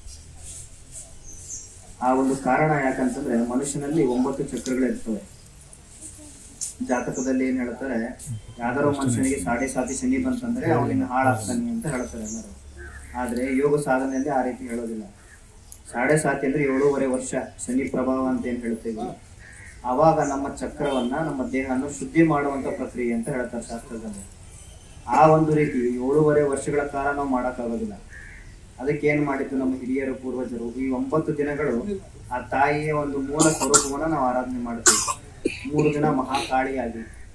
ಆ ಒಂದು ಕಾರಣ ಯಾಕಂತಂದ್ರೆ ಮನುಷ್ಯನಲ್ಲಿ ಒಂಬತ್ತು ಚಕ್ರಗಳಿರ್ತವೆ ಜಾತಕದಲ್ಲಿ ಏನ್ ಹೇಳ್ತಾರೆ ಯಾವ್ದಾರೋ ಮನುಷ್ಯನಿಗೆ ಸಾಡೆ ಸಾತಿ ಶನಿ ಬಂತಂದ್ರೆ ಅವನಿಗೆ ಹಾಳಾಗ್ತಾನೆ ಅಂತ ಹೇಳ್ತಾರೆ ಎಲ್ಲರೂ ಆದ್ರೆ ಯೋಗ ಸಾಧನೆಯಲ್ಲಿ ಆ ರೀತಿ ಹೇಳೋದಿಲ್ಲ ಸಾಡೆ ಸಾತಿ ಅಂದ್ರೆ ಏಳೂವರೆ ವರ್ಷ ಶನಿ ಪ್ರಭಾವ ಅಂತ ಏನ್ ಹೇಳ್ತೀವಿ ಅವಾಗ ನಮ್ಮ ಚಕ್ರವನ್ನ ನಮ್ಮ ದೇಹವನ್ನು ಶುದ್ಧಿ ಮಾಡುವಂತ ಪ್ರಕ್ರಿಯೆ ಅಂತ ಹೇಳ್ತಾರೆ ಶಾಸ್ತ್ರದಲ್ಲಿ ಆ ಒಂದು ರೀತಿ ಏಳೂವರೆ ವರ್ಷಗಳ ಕಾಲ ನಾವು ಮಾಡೋಕ್ಕಾಗೋದಿಲ್ಲ ಅದಕ್ಕೆ ಏನ್ ಮಾಡಿದ್ದು ನಮ್ಮ ಹಿರಿಯರು ಪೂರ್ವಜರು ಈ ಒಂಬತ್ತು ದಿನಗಳು ಆ ತಾಯಿಯ ಒಂದು ಮೂಲ ಸ್ವರೂಪವನ್ನ ನಾವು ಆರಾಧನೆ ಮಾಡ್ತೀವಿ ಮೂರು ದಿನ ಮಹಾಕಾಳಿಯಾಗಿ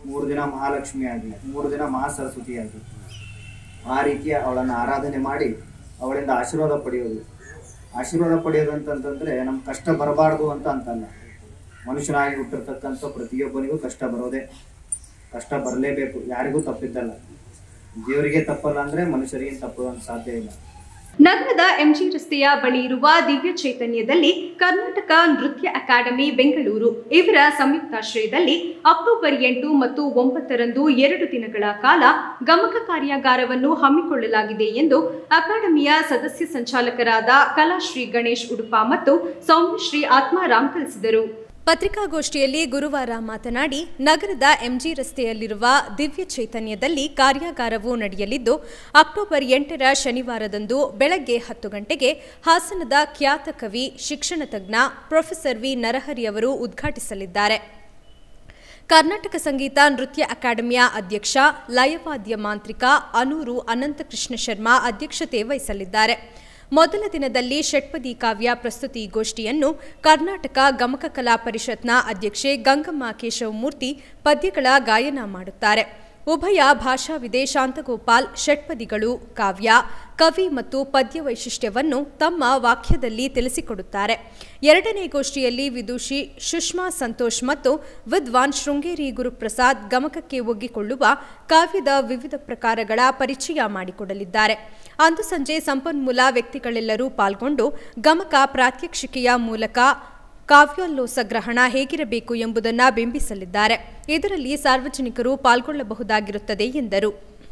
ಮೂರು ದಿನ ಮಹಾಲಕ್ಷ್ಮಿ ಆಗಲಿ ಮೂರು ದಿನ ಮಹಾಸರಸ್ವತಿ ಆಗಲಿ ಆ ರೀತಿ ಅವಳನ್ನು ಆರಾಧನೆ ಮಾಡಿ ಅವಳಿಂದ ಆಶೀರ್ವಾದ ಪಡೆಯೋದು ಆಶೀರ್ವಾದ ಪಡೆಯೋದು ಅಂತಂತಂದ್ರೆ ನಮ್ಮ ಕಷ್ಟ ಬರಬಾರ್ದು ಅಂತ ಅಂತಲ್ಲ ಮನುಷ್ಯನಾಗಿ ಹುಟ್ಟಿರ್ತಕ್ಕಂಥ ಪ್ರತಿಯೊಬ್ಬನಿಗೂ ಕಷ್ಟ ಬರೋದೇ ಕಷ್ಟ ಬರಲೇಬೇಕು ಯಾರಿಗೂ ತಪ್ಪಿದ್ದಲ್ಲ ದೇವರಿಗೆ ತಪ್ಪಲ್ಲ ಅಂದ್ರೆ ಮನುಷ್ಯರಿಗೆ ತಪ್ಪುವಂತ ಸಾಧ್ಯ ಇಲ್ಲ ನಗರದ ಎಂಜಿ ರಸ್ತೆಯ ಬಳಿ ಇರುವ ದಿವ್ಯ ಚೈತನ್ಯದಲ್ಲಿ ಕರ್ನಾಟಕ ನೃತ್ಯ ಅಕಾಡೆಮಿ ಬೆಂಗಳೂರು ಇವರ ಸಂಯುಕ್ತಾಶ್ರಯದಲ್ಲಿ ಅಕ್ಟೋಬರ್ ಎಂಟು ಮತ್ತು ಒಂಬತ್ತರಂದು ಎರಡು ದಿನಗಳ ಕಾಲ ಗಮಕ ಕಾರ್ಯಾಗಾರವನ್ನು ಹಮ್ಮಿಕೊಳ್ಳಲಾಗಿದೆ ಎಂದು ಅಕಾಡೆಮಿಯ ಸದಸ್ಯ ಸಂಚಾಲಕರಾದ ಕಲಾಶ್ರೀ ಗಣೇಶ್ ಉಡುಪ ಮತ್ತು ಸೌಮ್ಯಶ್ರೀ ಆತ್ಮಾರಾಮ್ ತಿಳಿಸಿದರು ಪತ್ರಿಕಾಗೋಷ್ಠಿಯಲ್ಲಿ ಗುರುವಾರ ಮಾತನಾಡಿ ನಗರದ ಎಂಜಿ ರಸ್ತೆಯಲ್ಲಿರುವ ದಿವ್ಯ ಚೈತನ್ಯದಲ್ಲಿ ಕಾರ್ಯಾಗಾರವು ನಡೆಯಲಿದ್ದು ಅಕ್ಟೋಬರ್ ಎಂಟರ ಶನಿವಾರದಂದು ಬೆಳಗ್ಗೆ ಹತ್ತು ಗಂಟೆಗೆ ಹಾಸನದ ಖ್ಯಾತ ಕವಿ ಶಿಕ್ಷಣ ತಜ್ಞ ಪ್ರೊಫೆಸರ್ ವಿ ನರಹರಿ ಅವರು ಉದ್ಘಾಟಿಸಲಿದ್ದಾರೆ ಕರ್ನಾಟಕ ಸಂಗೀತ ನೃತ್ಯ ಅಕಾಡೆಮಿಯ ಅಧ್ಯಕ್ಷ ಲಯವಾದ್ಯ ಮಾಂತ್ರಿಕ ಅನೂರು ಅನಂತಕೃಷ್ಣ ಶರ್ಮಾ ಅಧ್ಯಕ್ಷತೆ ವಹಿಸಲಿದ್ದಾರೆ ಮೊದಲ ದಿನದಲ್ಲಿ ಷಟ್ಪದಿ ಕಾವ್ಯ ಪ್ರಸ್ತುತಿಗೋಷ್ಠಿಯನ್ನು ಕರ್ನಾಟಕ ಗಮಕ ಕಲಾ ಪರಿಷತ್ನ ಅಧ್ಯಕ್ಷೆ ಗಂಗಮ್ಮ ಕೇಶವಮೂರ್ತಿ ಪದ್ಯಗಳ ಗಾಯನ ಮಾಡುತ್ತಾರೆ ಉಭಯ ಭಾಷಾವಿದೆ ಶಾಂತಗೋಪಾಲ್ ಷಟ್ಪದಿಗಳು ಕಾವ್ಯ ಕವಿ ಮತ್ತು ಪದ್ಯ ವೈಶಿಷ್ಟ್ಯವನ್ನು ತಮ್ಮ ವಾಕ್ಯದಲ್ಲಿ ತಿಳಿಸಿಕೊಡುತ್ತಾರೆ ಎರಡನೇ ಗೋಷ್ಠಿಯಲ್ಲಿ ವಿದುಷಿ ಸುಷ್ಮಾ ಸಂತೋಷ್ ಮತ್ತು ವಿದ್ವಾನ್ ಶೃಂಗೇರಿ ಗುರುಪ್ರಸಾದ್ ಗಮಕಕ್ಕೆ ಒಗ್ಗಿಕೊಳ್ಳುವ ಕಾವ್ಯದ ವಿವಿಧ ಪ್ರಕಾರಗಳ ಪರಿಚಯ ಮಾಡಿಕೊಡಲಿದ್ದಾರೆ ಅಂದು ಸಂಜೆ ಸಂಪನ್ಮೂಲ ವ್ಯಕ್ತಿಗಳೆಲ್ಲರೂ ಪಾಲ್ಗೊಂಡು ಗಮಕ ಪ್ರಾತ್ಯಕ್ಷಿಕೆಯ ಮೂಲಕ ಕಾವ್ಯೋಲ್ಲಾಸ ಗ್ರಹಣ ಹೇಗಿರಬೇಕು ಎಂಬುದನ್ನು ಬಿಂಬಿಸಲಿದ್ದಾರೆ ಇದರಲ್ಲಿ ಸಾರ್ವಜನಿಕರು ಪಾಲ್ಗೊಳ್ಳಬಹುದಾಗಿರುತ್ತದೆ ಎಂದರು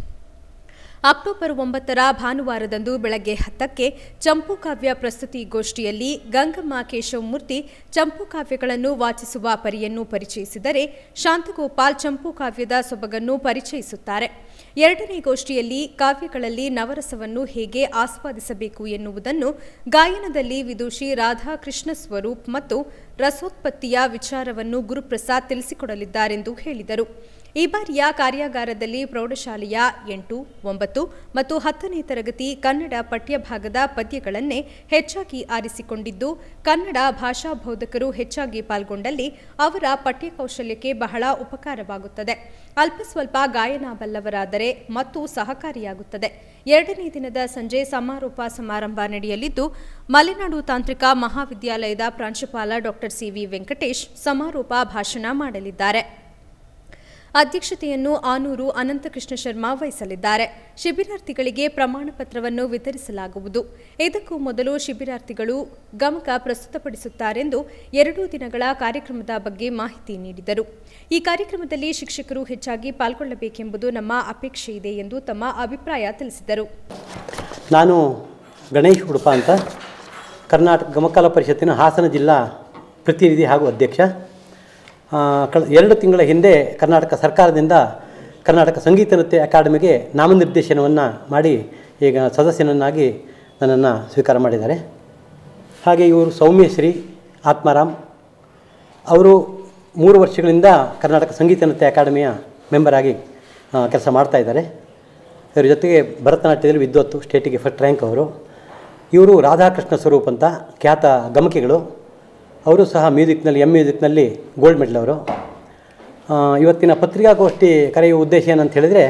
ಅಕ್ಟೋಬರ್ ಒಂಬತ್ತರ ಭಾನುವಾರದಂದು ಬೆಳಗ್ಗೆ ಹತ್ತಕ್ಕೆ ಚಂಪು ಕಾವ್ಯ ಪ್ರಸ್ತುತಿಗೋಷ್ಠಿಯಲ್ಲಿ ಗಂಗಮ್ಮ ಕೇಶವಮೂರ್ತಿ ಚಂಪು ಕಾವ್ಯಗಳನ್ನು ವಾಚಿಸುವ ಪರಿಯನ್ನು ಪರಿಚಯಿಸಿದರೆ ಶಾಂತಗೋಪಾಲ್ ಚಂಪು ಕಾವ್ಯದ ಸೊಬಗನ್ನು ಪರಿಚಯಿಸುತ್ತಾರೆ ಎರಡನೇ ಗೋಷ್ಠಿಯಲ್ಲಿ ಕಾವ್ಯಗಳಲ್ಲಿ ನವರಸವನ್ನು ಹೇಗೆ ಆಸ್ವಾದಿಸಬೇಕು ಎನ್ನುವುದನ್ನು ಗಾಯನದಲ್ಲಿ ವಿದುಷಿ ರಾಧಾಕೃಷ್ಣ ಸ್ವರೂಪ್ ಮತ್ತು ರಸೋತ್ಪತ್ತಿಯ ವಿಚಾರವನ್ನು ಗುರುಪ್ರಸಾದ್ ತಿಳಿಸಿಕೊಡಲಿದ್ದಾರೆಂದು ಹೇಳಿದರು ಈ ಬಾರಿಯ ಕಾರ್ಯಾಗಾರದಲ್ಲಿ ಪ್ರೌಢಶಾಲೆಯ ಎಂಟು ಒಂಬತ್ತು ಮತ್ತು ಹತ್ತನೇ ತರಗತಿ ಕನ್ನಡ ಪಠ್ಯಭಾಗದ ಪದ್ಯಗಳನ್ನೇ ಹೆಚ್ಚಾಗಿ ಆರಿಸಿಕೊಂಡಿದ್ದು ಕನ್ನಡ ಭಾಷಾ ಬೋಧಕರು ಹೆಚ್ಚಾಗಿ ಪಾಲ್ಗೊಂಡಲ್ಲಿ ಅವರ ಪಠ್ಯಕೌಶಲ್ಯಕ್ಕೆ ಬಹಳ ಉಪಕಾರವಾಗುತ್ತದೆ ಅಲ್ಪ ಸ್ವಲ್ಪ ಗಾಯನ ಬಲ್ಲವರಾದರೆ ಮತ್ತು ಸಹಕಾರಿಯಾಗುತ್ತದೆ ಎರಡನೇ ದಿನದ ಸಂಜೆ ಸಮಾರೋಪ ಸಮಾರಂಭ ನಡೆಯಲಿದ್ದು ಮಲೆನಾಡು ತಾಂತ್ರಿಕ ಮಹಾವಿದ್ಯಾಲಯದ ಪ್ರಾಂಶುಪಾಲ ಡಾಕ್ಟರ್ ಸಿವಿ ವೆಂಕಟೇಶ್ ಸಮಾರೋಪ ಭಾಷಣ ಮಾಡಲಿದ್ದಾರೆ ಅಧ್ಯಕ್ಷತೆಯನ್ನು ಆನೂರು ಅನಂತಕೃಷ್ಣ ಶರ್ಮಾ ವಹಿಸಲಿದ್ದಾರೆ ಶಿಬಿರಾರ್ಥಿಗಳಿಗೆ ಪ್ರಮಾಣ ಪತ್ರವನ್ನು ವಿತರಿಸಲಾಗುವುದು ಇದಕ್ಕೂ ಮೊದಲು ಶಿಬಿರಾರ್ಥಿಗಳು ಗಮಕ ಪ್ರಸ್ತುತಪಡಿಸುತ್ತಾರೆಂದು ಎರಡೂ ದಿನಗಳ ಕಾರ್ಯಕ್ರಮದ ಬಗ್ಗೆ ಮಾಹಿತಿ ನೀಡಿದರು ಈ ಕಾರ್ಯಕ್ರಮದಲ್ಲಿ ಶಿಕ್ಷಕರು ಹೆಚ್ಚಾಗಿ ಪಾಲ್ಗೊಳ್ಳಬೇಕೆಂಬುದು ನಮ್ಮ ಅಪೇಕ್ಷೆ ಇದೆ ಎಂದು ತಮ್ಮ ಅಭಿಪ್ರಾಯ ತಿಳಿಸಿದರು ನಾನು ಗಣೇಶ್ ಉಡುಪ ಅಂತ ಕರ್ನಾಟಕ ಗಮಕಾಲ ಪರಿಷತ್ತಿನ ಹಾಸನ ಜಿಲ್ಲಾ ಪ್ರತಿನಿಧಿ ಹಾಗೂ ಅಧ್ಯಕ್ಷ ಆ, ಕಳೆದ ಎರಡು ತಿಂಗಳ ಹಿಂದೆ ಕರ್ನಾಟಕ ಸರ್ಕಾರದಿಂದ ಕರ್ನಾಟಕ ಸಂಗೀತ ನೃತ್ಯ ಅಕಾಡೆಮಿಗೆ ನಾಮನಿರ್ದೇಶನವನ್ನು ಮಾಡಿ ಈಗ ಸದಸ್ಯನನ್ನಾಗಿ ನನ್ನನ್ನು ಸ್ವೀಕಾರ ಮಾಡಿದ್ದಾರೆ ಹಾಗೆ ಇವರು ಸೌಮ್ಯಶ್ರೀ ಆತ್ಮಾರಾಮ್ ಅವರು ಮೂರು ವರ್ಷಗಳಿಂದ ಕರ್ನಾಟಕ ಸಂಗೀತ ನೃತ್ಯ ಅಕಾಡೆಮಿಯ ಮೆಂಬರ್ ಆಗಿ ಕೆಲಸ ಮಾಡ್ತಾ ಇದ್ದಾರೆ ಇದರ ಜೊತೆಗೆ ಭರತನಾಟ್ಯದಲ್ಲಿ ವಿದ್ವತ್ತು ಸ್ಟೇಟಿಗೆ ಫಸ್ಟ್ ರ್ಯಾಂಕ್ ಅವರು ಇವರು ರಾಧಾಕೃಷ್ಣ ಸ್ವರೂಪ್ ಅಂತ ಖ್ಯಾತ ಗಮಕಿಗಳು ಅವರು ಸಹ ಮ್ಯೂಸಿಕ್ನಲ್ಲಿ ಎಮ್ ಮ್ಯೂಸಿಕ್ನಲ್ಲಿ ಗೋಲ್ಡ್ ಮೆಡಲ್ ಅವರು ಆ, ಇವತ್ತಿನ ಪತ್ರಿಕಾಗೋಷ್ಠಿ ಕರೆಯುವ ಉದ್ದೇಶ ಏನಂತ ಹೇಳಿದರೆ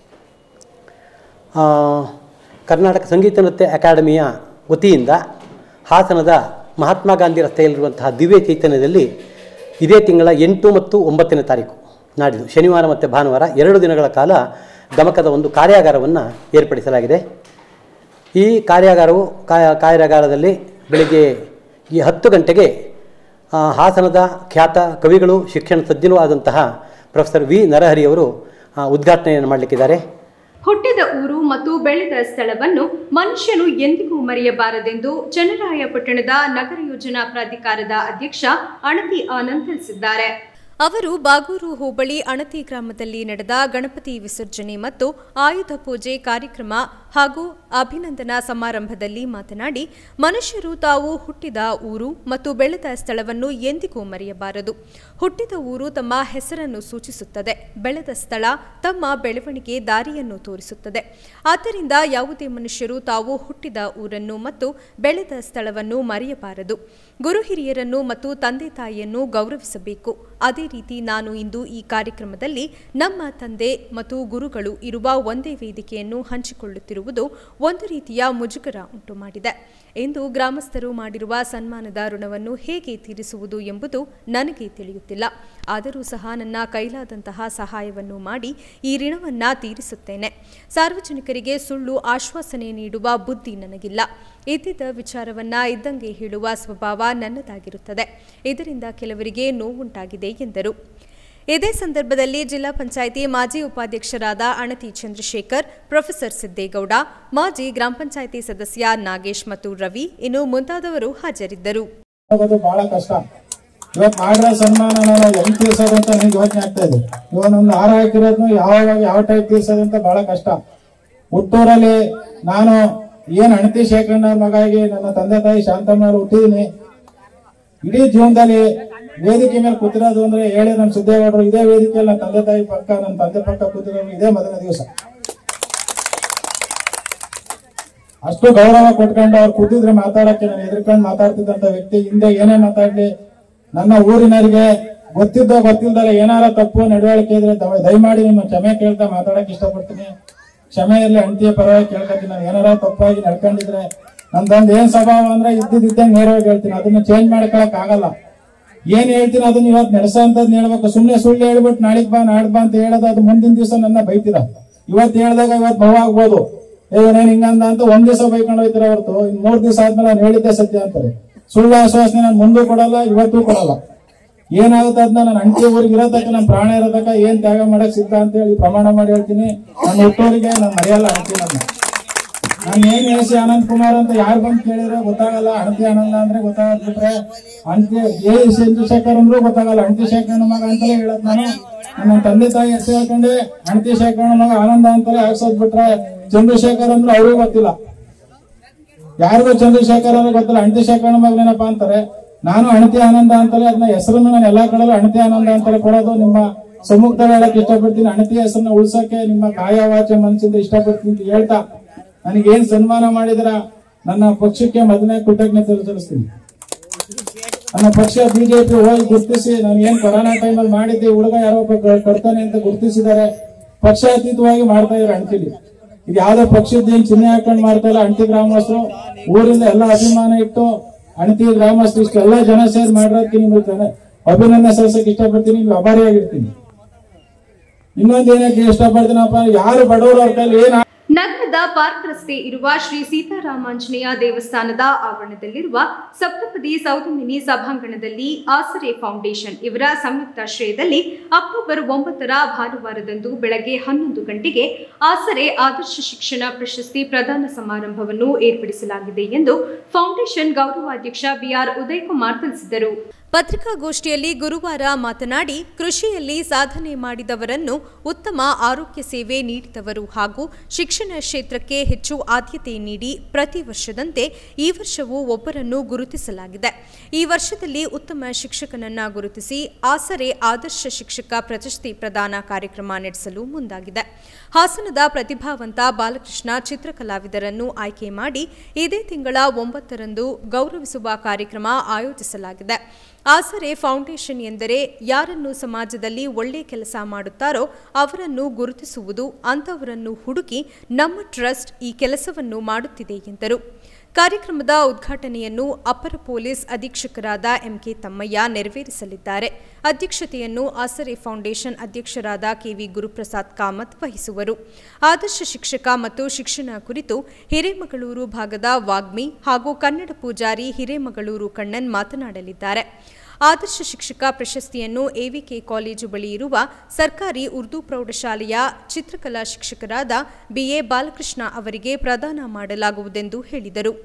ಆ, ಕರ್ನಾಟಕ ಸಂಗೀತ ನೃತ್ಯ ಅಕಾಡೆಮಿಯ ವತಿಯಿಂದ ಹಾಸನದ ಮಹಾತ್ಮ ಗಾಂಧಿ ರಸ್ತೆಯಲ್ಲಿರುವಂತಹ ದಿವ್ಯ ಚೈತನ್ಯದಲ್ಲಿ ಇದೇ ತಿಂಗಳ ಎಂಟು ಮತ್ತು ಒಂಬತ್ತನೇ ತಾರೀಕು ನಾಡಿದ್ದು ಶನಿವಾರ ಮತ್ತು ಭಾನುವಾರ ಎರಡು ದಿನಗಳ ಕಾಲ ಗಮಕದ ಒಂದು ಕಾರ್ಯಾಗಾರವನ್ನು ಏರ್ಪಡಿಸಲಾಗಿದೆ ಈ ಕಾರ್ಯಾಗಾರವು ಕಾ- ಕಾರ್ಯಾಗಾರದಲ್ಲಿ ಬೆಳಿಗ್ಗೆ ಈ ಹತ್ತು ಗಂಟೆಗೆ ಆ, ಹಾಸನದ ಖ್ಯಾತ ಕವಿಗಳು ಶಿಕ್ಷಣ ತಜ್ಞರೂ ಆದಂತಹ ಪ್ರೊಫೆಸರ್ ವಿ ನರಹರಿಯವರು ಆ, ಉದ್ಘಾಟನೆಯನ್ನು ಮಾಡಲಿಕ್ಕಿದ್ದಾರೆ ಹುಟ್ಟಿದ ಊರು ಮತ್ತು ಬೆಳೆದ ಸ್ಥಳವನ್ನು ಮನುಷ್ಯನು ಎಂದಿಗೂ ಮರೆಯಬಾರದೆಂದು ಚನ್ನರಾಯಪಟ್ಟಣದ ನಗರ ಯೋಜನಾ ಪ್ರಾಧಿಕಾರದ ಅಧ್ಯಕ್ಷ ಅಣತಿ ಆನಂದ್ ತಿಳಿಸಿದ್ದಾರೆ ಅವರು ಬಾಗೂರು ಹೋಬಳಿ ಅಣತಿ ಗ್ರಾಮದಲ್ಲಿ ನಡೆದ ಗಣಪತಿ ವಿಸರ್ಜನೆ ಮತ್ತು ಆಯುಧ ಪೂಜೆ ಕಾರ್ಯಕ್ರಮ ಹಾಗೂ ಅಭಿನಂದನಾ ಸಮಾರಂಭದಲ್ಲಿ ಮಾತನಾಡಿ ಮನುಷ್ಯರು ತಾವು ಹುಟ್ಟಿದ ಊರು ಮತ್ತು ಬೆಳೆದ ಸ್ಥಳವನ್ನು ಎಂದಿಗೂ ಮರೆಯಬಾರದು ಹುಟ್ಟಿದ ಊರು ತಮ್ಮ ಹೆಸರನ್ನು ಸೂಚಿಸುತ್ತದೆ ಬೆಳೆದ ಸ್ಥಳ ತಮ್ಮ ಬೆಳವಣಿಗೆ ದಾರಿಯನ್ನು ತೋರಿಸುತ್ತದೆ ಆದ್ದರಿಂದ ಯಾವುದೇ ಮನುಷ್ಯರು ತಾವು ಹುಟ್ಟಿದ ಊರನ್ನು ಮತ್ತು ಬೆಳೆದ ಸ್ಥಳವನ್ನು ಮರೆಯಬಾರದು ಗುರು ಹಿರಿಯರನ್ನು ಮತ್ತು ತಂದೆ ತಾಯಿಯನ್ನು ಗೌರವಿಸಬೇಕು ಅದೇ ರೀತಿ ನಾನು ಇಂದು ಈ ಕಾರ್ಯಕ್ರಮದಲ್ಲಿ ನಮ್ಮ ತಂದೆ ಮತ್ತು ಗುರುಗಳು ಇರುವ ಒಂದೇ ವೇದಿಕೆಯನ್ನು ಹಂಚಿಕೊಳ್ಳುತ್ತಿರುವುದು ಒಂದು ರೀತಿಯ ಮುಜುಗರ ಉಂಟು ಮಾಡಿದೆ ಎಂದು ಗ್ರಾಮಸ್ಥರು ಮಾಡಿರುವ ಸನ್ಮಾನದ ಋಣವನ್ನು ಹೇಗೆ ತೀರಿಸುವುದು ಎಂಬುದು ನನಗೆ ತಿಳಿಯುತ್ತಿಲ್ಲ ಆದರೂ ಸಹ ನನ್ನ ಕೈಲಾದಂತಹ ಸಹಾಯವನ್ನು ಮಾಡಿ ಈ ಋಣವನ್ನ ತೀರಿಸುತ್ತೇನೆ ಸಾರ್ವಜನಿಕರಿಗೆ ಸುಳ್ಳು ಆಶ್ವಾಸನೆ ನೀಡುವ ಬುದ್ಧಿ ನನಗಿಲ್ಲ ಇದ್ದಿದ್ದ ವಿಚಾರವನ್ನ ಇದ್ದಂಗೆ ಹೇಳುವ ಸ್ವಭಾವ ನನ್ನದಾಗಿರುತ್ತದೆ ಇದರಿಂದ ಕೆಲವರಿಗೆ ನೋವುಂಟಾಗಿದೆ ಎಂದರು ಇದೇ ಸಂದರ್ಭದಲ್ಲಿ ಜಿಲ್ಲಾ ಪಂಚಾಯಿತಿ ಮಾಜಿ ಉಪಾಧ್ಯಕ್ಷರಾದ ಅಣತಿ ಚಂದ್ರಶೇಖರ್ ಪ್ರೊಫೆಸರ್ ಸಿದ್ದೇಗೌಡ ಮಾಜಿ ಗ್ರಾಮ ಪಂಚಾಯಿತಿ ಸದಸ್ಯ ನಾಗೇಶ್ ಮತ್ತು ರವಿ ಇನ್ನು ಮುಂತಾದವರು ಹಾಜರಿದ್ದರು ಹೋಗೋದು ಬಹಳ ಕಷ್ಟ ಇವತ್ತು ಮಾಡಿರೋ ಸನ್ಮಾನ ನಾನು ಹೆಂಗ್ ತೀರ್ಸೋದು ಅಂತ ನನಗೆ ಯೋಚನೆ ಆಗ್ತಾ ಇದೆ ಇವನೊಂದು ಹಾರ ಹಾಕಿರೋದ್ನು ಯಾವಾಗ ಯಾವ ಟೈಪ್ ತೀರ್ಸೋದು ಅಂತ ಬಹಳ ಕಷ್ಟ ಹುಟ್ಟೂರಲ್ಲಿ ನಾನು ಏನ್ ಅಣತಿ ಶೇಖರಣ್ಣ ಮಗ ಆಗಿ ನನ್ನ ತಂದೆ ತಾಯಿ ಶಾಂತಮ್ಮನವ್ರು ಹುಟ್ಟಿದೀನಿ ಇಡೀ ಜೀವನದಲ್ಲಿ ವೇದಿಕೆ ಮೇಲೆ ಕೂತಿರೋದು ಅಂದ್ರೆ ಹೇಳಿ ನಮ್ಮ ಸಿದ್ದೇಗೌಡರು ಇದೇ ವೇದಿಕೆಯಲ್ಲಿ ನನ್ನ ತಂದೆ ತಾಯಿ ಪಕ್ಕ ನನ್ನ ತಂದೆ ಪಕ್ಕ ಕೂತಿರೋದು ಇದೇ ಮೊದಲನೇ ದಿವಸ ಅಷ್ಟು ಗೌರವ ಕೊಟ್ಕೊಂಡು ಅವ್ರು ಕೂತಿದ್ರೆ ಮಾತಾಡಕ್ಕೆ ನಾನು ಎದುರ್ಕೊಂಡು ಮಾತಾಡ್ತಿದ್ದಂತ ವ್ಯಕ್ತಿ ಹಿಂದೆ ಏನೇ ಮಾತಾಡ್ಲಿ ನನ್ನ ಊರಿನರಿಗೆ ಗೊತ್ತಿದ್ದೋ ಗೊತ್ತಿಲ್ದಲ್ಲ ಏನಾರ ತಪ್ಪು ನಡವಳಿಕೆ ಇದ್ರೆ ದಯ- ದಯಮಾಡಿ ನಿಮ್ಮ ಕ್ಷಮೆ ಕೇಳ್ತಾ ಮಾತಾಡಕ್ ಇಷ್ಟಪಡ್ತೀನಿ ಕ್ಷಮೆ ಇರ್ಲಿ ಅಂಟಿಯ ಪರವಾಗಿ ಕೇಳ್ಕೊತೀನಿ ನಾನು ಏನಾರ ತಪ್ಪಾಗಿ ನಡ್ಕೊಂಡಿದ್ರೆ ನಂದೊಂದು ಏನ್ ಸ್ವಭಾವ ಅಂದ್ರೆ ಇದ್ದಿದ್ದಂಗೆ ನೇರವಾಗಿ ಹೇಳ್ತೀನಿ ಅದನ್ನ ಚೇಂಜ್ ಮಾಡ್ಕೊಳಕ್ ಆಗಲ್ಲ ಏನ್ ಹೇಳ್ತೀನಿ ಅದನ್ನ ಇವತ್ತು ನಡೆಸೋಂಥದ್ದು ಹೇಳ್ಬೇಕು ಸುಮ್ನೆ ಸುಳ್ಳು ಹೇಳ್ಬಿಟ್ಟು ನಾಳಿಗ್ ಬಾ ನಾಡ್ ಬಾ ಅಂತ ಹೇಳೋದು ಅದು ಮುಂದಿನ ದಿವಸ ನನ್ನ ಬೈತೀರ ಇವತ್ತು ಹೇಳ್ದಾಗ ಇವತ್ತು ನೋವು ಆಗ್ಬೋದು ಏನೇನ್ ಹಿಂಗಂದ ಅಂತ ಒಂದ್ ದಿವಸ ಬೈಕೊಂಡು ಹೋಯ್ತಾರ ಹೊರತು ಇನ್ ಮೂರ್ ದಿವಸ ಆದ್ಮೇಲೆ ನಾನು ಹೇಳಿದ್ದೆ ಸತ್ಯ ಅಂತಾರೆ ಸುಳ್ಳು ಆಶ್ವಾಸನೆ ನಾನು ಮುಂದೂ ಕೊಡಲ್ಲ ಇವತ್ತೂ ಕೊಡಲ್ಲ ಏನಾಗುತ್ತೆ ಅದನ್ನ ನಾನು ಅಂಟಿ ಊರಿಗೆ ಇರೋದಕ್ಕ ನನ್ನ ಪ್ರಾಣ ಇರೋದಕ್ಕ ಏನ್ ತ್ಯಾಗ ಮಾಡಕ್ ಸಿದ್ಧ ಅಂತ ಹೇಳಿ ಪ್ರಮಾಣ ಮಾಡಿ ಹೇಳ್ತೀನಿ ನನ್ನ ಹುಟ್ಟೋರಿಗೆ ನಾನು ಮರೆಯಲ್ಲ ಅಂಟಿ ನನ್ನ ನಾನು ಏನ್ ಹೇಳಿಸಿ ಅನಂತ್ ಕುಮಾರ್ ಅಂತ ಯಾರು ಬಂದು ಕೇಳಿದ್ರೆ ಗೊತ್ತಾಗಲ್ಲ ಅಣತಿ ಆನಂದ ಅಂದ್ರೆ ಗೊತ್ತಾಗ್ಬಿಟ್ರೆ ಅಂತಿ ಏ ಚಂದ್ರಶೇಖರ್ ಅಂದ್ರೂ ಗೊತ್ತಾಗಲ್ಲ ಅಣತಿ ಶೇಖರನ ಮಗ ಅಂತಲೇ ಹೇಳದ್ ನಾನು ನನ್ನ ತಂದೆ ತಾಯಿ ಹೆಸರು ಹೇಳ್ಕೊಂಡೆ ಅಣತಿ ಶೇಖರನ ಮಗ ಆನಂದ ಅಂತಲೇ ಹಾಕ್ಸೋದ್ ಬಿಟ್ರೆ ಚಂದ್ರಶೇಖರ್ ಅಂದ್ರೆ ಅವ್ರಿಗೂ ಗೊತ್ತಿಲ್ಲ ಯಾರಿಗೂ ಚಂದ್ರಶೇಖರ್ ಅಂದ್ರೆ ಗೊತ್ತಿಲ್ಲ ಅಣತಿ ಶೇಖರನ ಮಗನೇನಪ್ಪ ಅಂತಾರೆ ನಾನು ಅಣತಿ ಆನಂದ ಅಂತಲೇ ಅದನ್ನ ಹೆಸರನ್ನು ನಾನು ಎಲ್ಲಾ ಕಡೆಲ್ಲೂ ಅಣತಿ ಆನಂದ ಅಂತಲೇ ಕೊಡೋದು ನಿಮ್ಮ ಸಮ್ಮುಖದಲ್ಲಿ ಹೇಳಕ್ ಇಷ್ಟಪಡ್ತೀನಿ ಅಣತಿ ಹೆಸರನ್ನ ಉಳ್ಸಕ್ಕೆ ನಿಮ್ಮ ಕಾಯ ವಾಚ ಮನಸ್ಸಿಂದ ಇಷ್ಟಪಡ್ತೀನಿ ಅಂತ ಹೇಳ್ತಾ ನನಗೇನ್ ಸನ್ಮಾನ ಮಾಡಿದ್ರ ನನ್ನ ಪಕ್ಷಕ್ಕೆ ಮೊದಲನೇ ಕೃತಜ್ಞತೆ ಸಲ್ಲಿಸ್ತೀನಿ ನನ್ನ ಪಕ್ಷ ಬಿಜೆಪಿ ಹೋಗಿ ಗುರುತಿಸಿ ನಾನು ಏನ್ ಕೊರೋನಾ ಟೈಮಲ್ಲಿ ಮಾಡಿದ್ದೆ ಹುಡುಗ ಯಾರೋ ಒಬ್ಬ ಕ- ಕರ್ತಾನೆ ಅಂತ ಗುರುತಿಸಿದ್ದಾರೆ ಪಕ್ಷಾತೀತವಾಗಿ ಮಾಡ್ತಾ ಇದ್ದಾರೆ ಅಂಟಿಲಿ ಇದು ಯಾವ್ದೋ ಪಕ್ಷದ ಏನ್ ಚಿಹ್ನೆ ಹಾಕೊಂಡು ಮಾಡ್ತಾ ಇಲ್ಲ ಅಂಟಿ ಗ್ರಾಮಸ್ಥರು ಊರಿಂದ ಎಲ್ಲ ಅಭಿಮಾನ ಇಟ್ಟು ಅಣತಿ ಗ್ರಾಮಸ್ಥರು ಇಷ್ಟೆಲ್ಲ ಜನ ಸೇರಿ ಮಾಡಿರೋದಕ್ಕೆ ನಿಮ್ಗೆ ಜನ- ಅಭಿನಂದನೆ ಸಲ್ಲಿಸಕ್ಕೆ ಇಷ್ಟಪಡ್ತೀನಿ ನಿಮ್ಗೆ ಅಭಾರಿಯಾಗಿರ್ತೀನಿ ಇನ್ನೊಂದು ಏನಕ್ಕೆ ಇಷ್ಟಪಡ್ತೀನಪ್ಪ ಯಾರು ಬಡವರು ಅವ್ರ ಕೈಲಿ ಏನ್ ನಗರದ ಪಾರ್ಕ್ ರಸ್ತೆ ಇರುವ ಶ್ರೀ ಸೀತಾರಾಮಾಂಜನೇಯ ದೇವಸ್ಥಾನದ ಆವರಣದಲ್ಲಿರುವ ಸಪ್ತಪದಿ ಸೌಧಮಿನಿ ಸಭಾಂಗಣದಲ್ಲಿ ಆಸರೆ ಫೌಂಡೇಶನ್ ಇವರ ಸಂಯುಕ್ತಾಶ್ರಯದಲ್ಲಿ ಅಕ್ಟೋಬರ್ ಒಂಬತ್ತರ ಭಾನುವಾರದಂದು ಬೆಳಗ್ಗೆ ಹನ್ನೊಂದು ಗಂಟೆಗೆ ಆಸರೆ ಆದರ್ಶ ಶಿಕ್ಷಣ ಪ್ರಶಸ್ತಿ ಪ್ರದಾನ ಸಮಾರಂಭವನ್ನು ಏರ್ಪಡಿಸಲಾಗಿದೆ ಎಂದು ಫೌಂಡೇಶನ್ ಗೌರವಾಧ್ಯಕ್ಷ ಬಿಆರ್ ಉದಯಕುಮಾರ್ ತಿಳಿಸಿದರು ಪತ್ರಿಕಾಗೋಷ್ಠಿಯಲ್ಲಿ ಗುರುವಾರ ಮಾತನಾಡಿ ಕೃಷಿಯಲ್ಲಿ ಸಾಧನೆ ಮಾಡಿದವರನ್ನು ಉತ್ತಮ ಆರೋಗ್ಯ ಸೇವೆ ನೀಡಿದವರು ಹಾಗೂ ಶಿಕ್ಷಣ ಕ್ಷೇತ್ರಕ್ಕೆ ಹೆಚ್ಚು ಆದ್ಯತೆ ನೀಡಿ ಪ್ರತಿ ವರ್ಷದಂತೆ ಈ ವರ್ಷವೂ ಒಬ್ಬರನ್ನು ಗುರುತಿಸಲಾಗಿದೆ ಈ ವರ್ಷದಲ್ಲಿ ಉತ್ತಮ ಶಿಕ್ಷಕನನ್ನ ಗುರುತಿಸಿ ಆಸರೆ ಆದರ್ಶ ಶಿಕ್ಷಕ ಪ್ರಶಸ್ತಿ ಪ್ರದಾನ ಕಾರ್ಯಕ್ರಮ ನಡೆಸಲು ಮುಂದಾಗಿದೆ ಹಾಸನದ ಪ್ರತಿಭಾವಂತ ಬಾಲಕೃಷ್ಣ ಚಿತ್ರಕಲಾವಿದರನ್ನು ಆಯ್ಕೆ ಮಾಡಿ ಇದೇ ತಿಂಗಳ ಒಂಬತ್ತರಂದು ಗೌರವಿಸುವ ಕಾರ್ಯಕ್ರಮ ಆಯೋಜಿಸಲಾಗಿದೆ ಆಸರೆ ಫೌಂಡೇಶನ್ ಎಂದರೆ ಯಾರನ್ನು ಸಮಾಜದಲ್ಲಿ ಒಳ್ಳೆ ಕೆಲಸ ಮಾಡುತ್ತಾರೋ ಅವರನ್ನು ಗುರುತಿಸುವುದು ಅಂಥವರನ್ನು ಹುಡುಕಿ ನಮ್ಮ ಟ್ರಸ್ಟ್ ಈ ಕೆಲಸವನ್ನು ಮಾಡುತ್ತಿದೆ ಎಂದರು ಕಾರ್ಯಕ್ರಮದ ಉದ್ಘಾಟನೆಯನ್ನು ಅಪರ ಪೊಲೀಸ್ ಅಧೀಕ್ಷಕರಾದ ಎಂಕೆ ತಮ್ಮಯ್ಯ ನೆರವೇರಿಸಲಿದ್ದಾರೆ ಅಧ್ಯಕ್ಷತೆಯನ್ನು ಆಸರೆ ಫೌಂಡೇಶನ್ ಅಧ್ಯಕ್ಷರಾದ ಕೆವಿ ಗುರುಪ್ರಸಾದ್ ಕಾಮತ್ ವಹಿಸುವರು ಆದರ್ಶ ಶಿಕ್ಷಕ ಮತ್ತು ಶಿಕ್ಷಣ ಕುರಿತು ಹಿರೇಮಗಳೂರು ಭಾಗದ ವಾಗ್ಮಿ ಹಾಗೂ ಕನ್ನಡ ಪೂಜಾರಿ ಹಿರೇಮಗಳೂರು ಕಣ್ಣನ್ ಮಾತನಾಡಲಿದ್ದಾರೆ ಆದರ್ಶ ಶಿಕ್ಷಕ ಪ್ರಶಸ್ತಿಯನ್ನು ಎವಿಕೆ ಕಾಲೇಜು ಬಳಿ ಇರುವ ಸರ್ಕಾರಿ ಉರ್ದು ಪ್ರೌಢಶಾಲೆಯ ಚಿತ್ರಕಲಾ ಶಿಕ್ಷಕರಾದ ಬಿಎ ಬಾಲಕೃಷ್ಣ ಅವರಿಗೆ ಪ್ರದಾನ ಮಾಡಲಾಗುವುದೆಂದು ಹೇಳಿದರು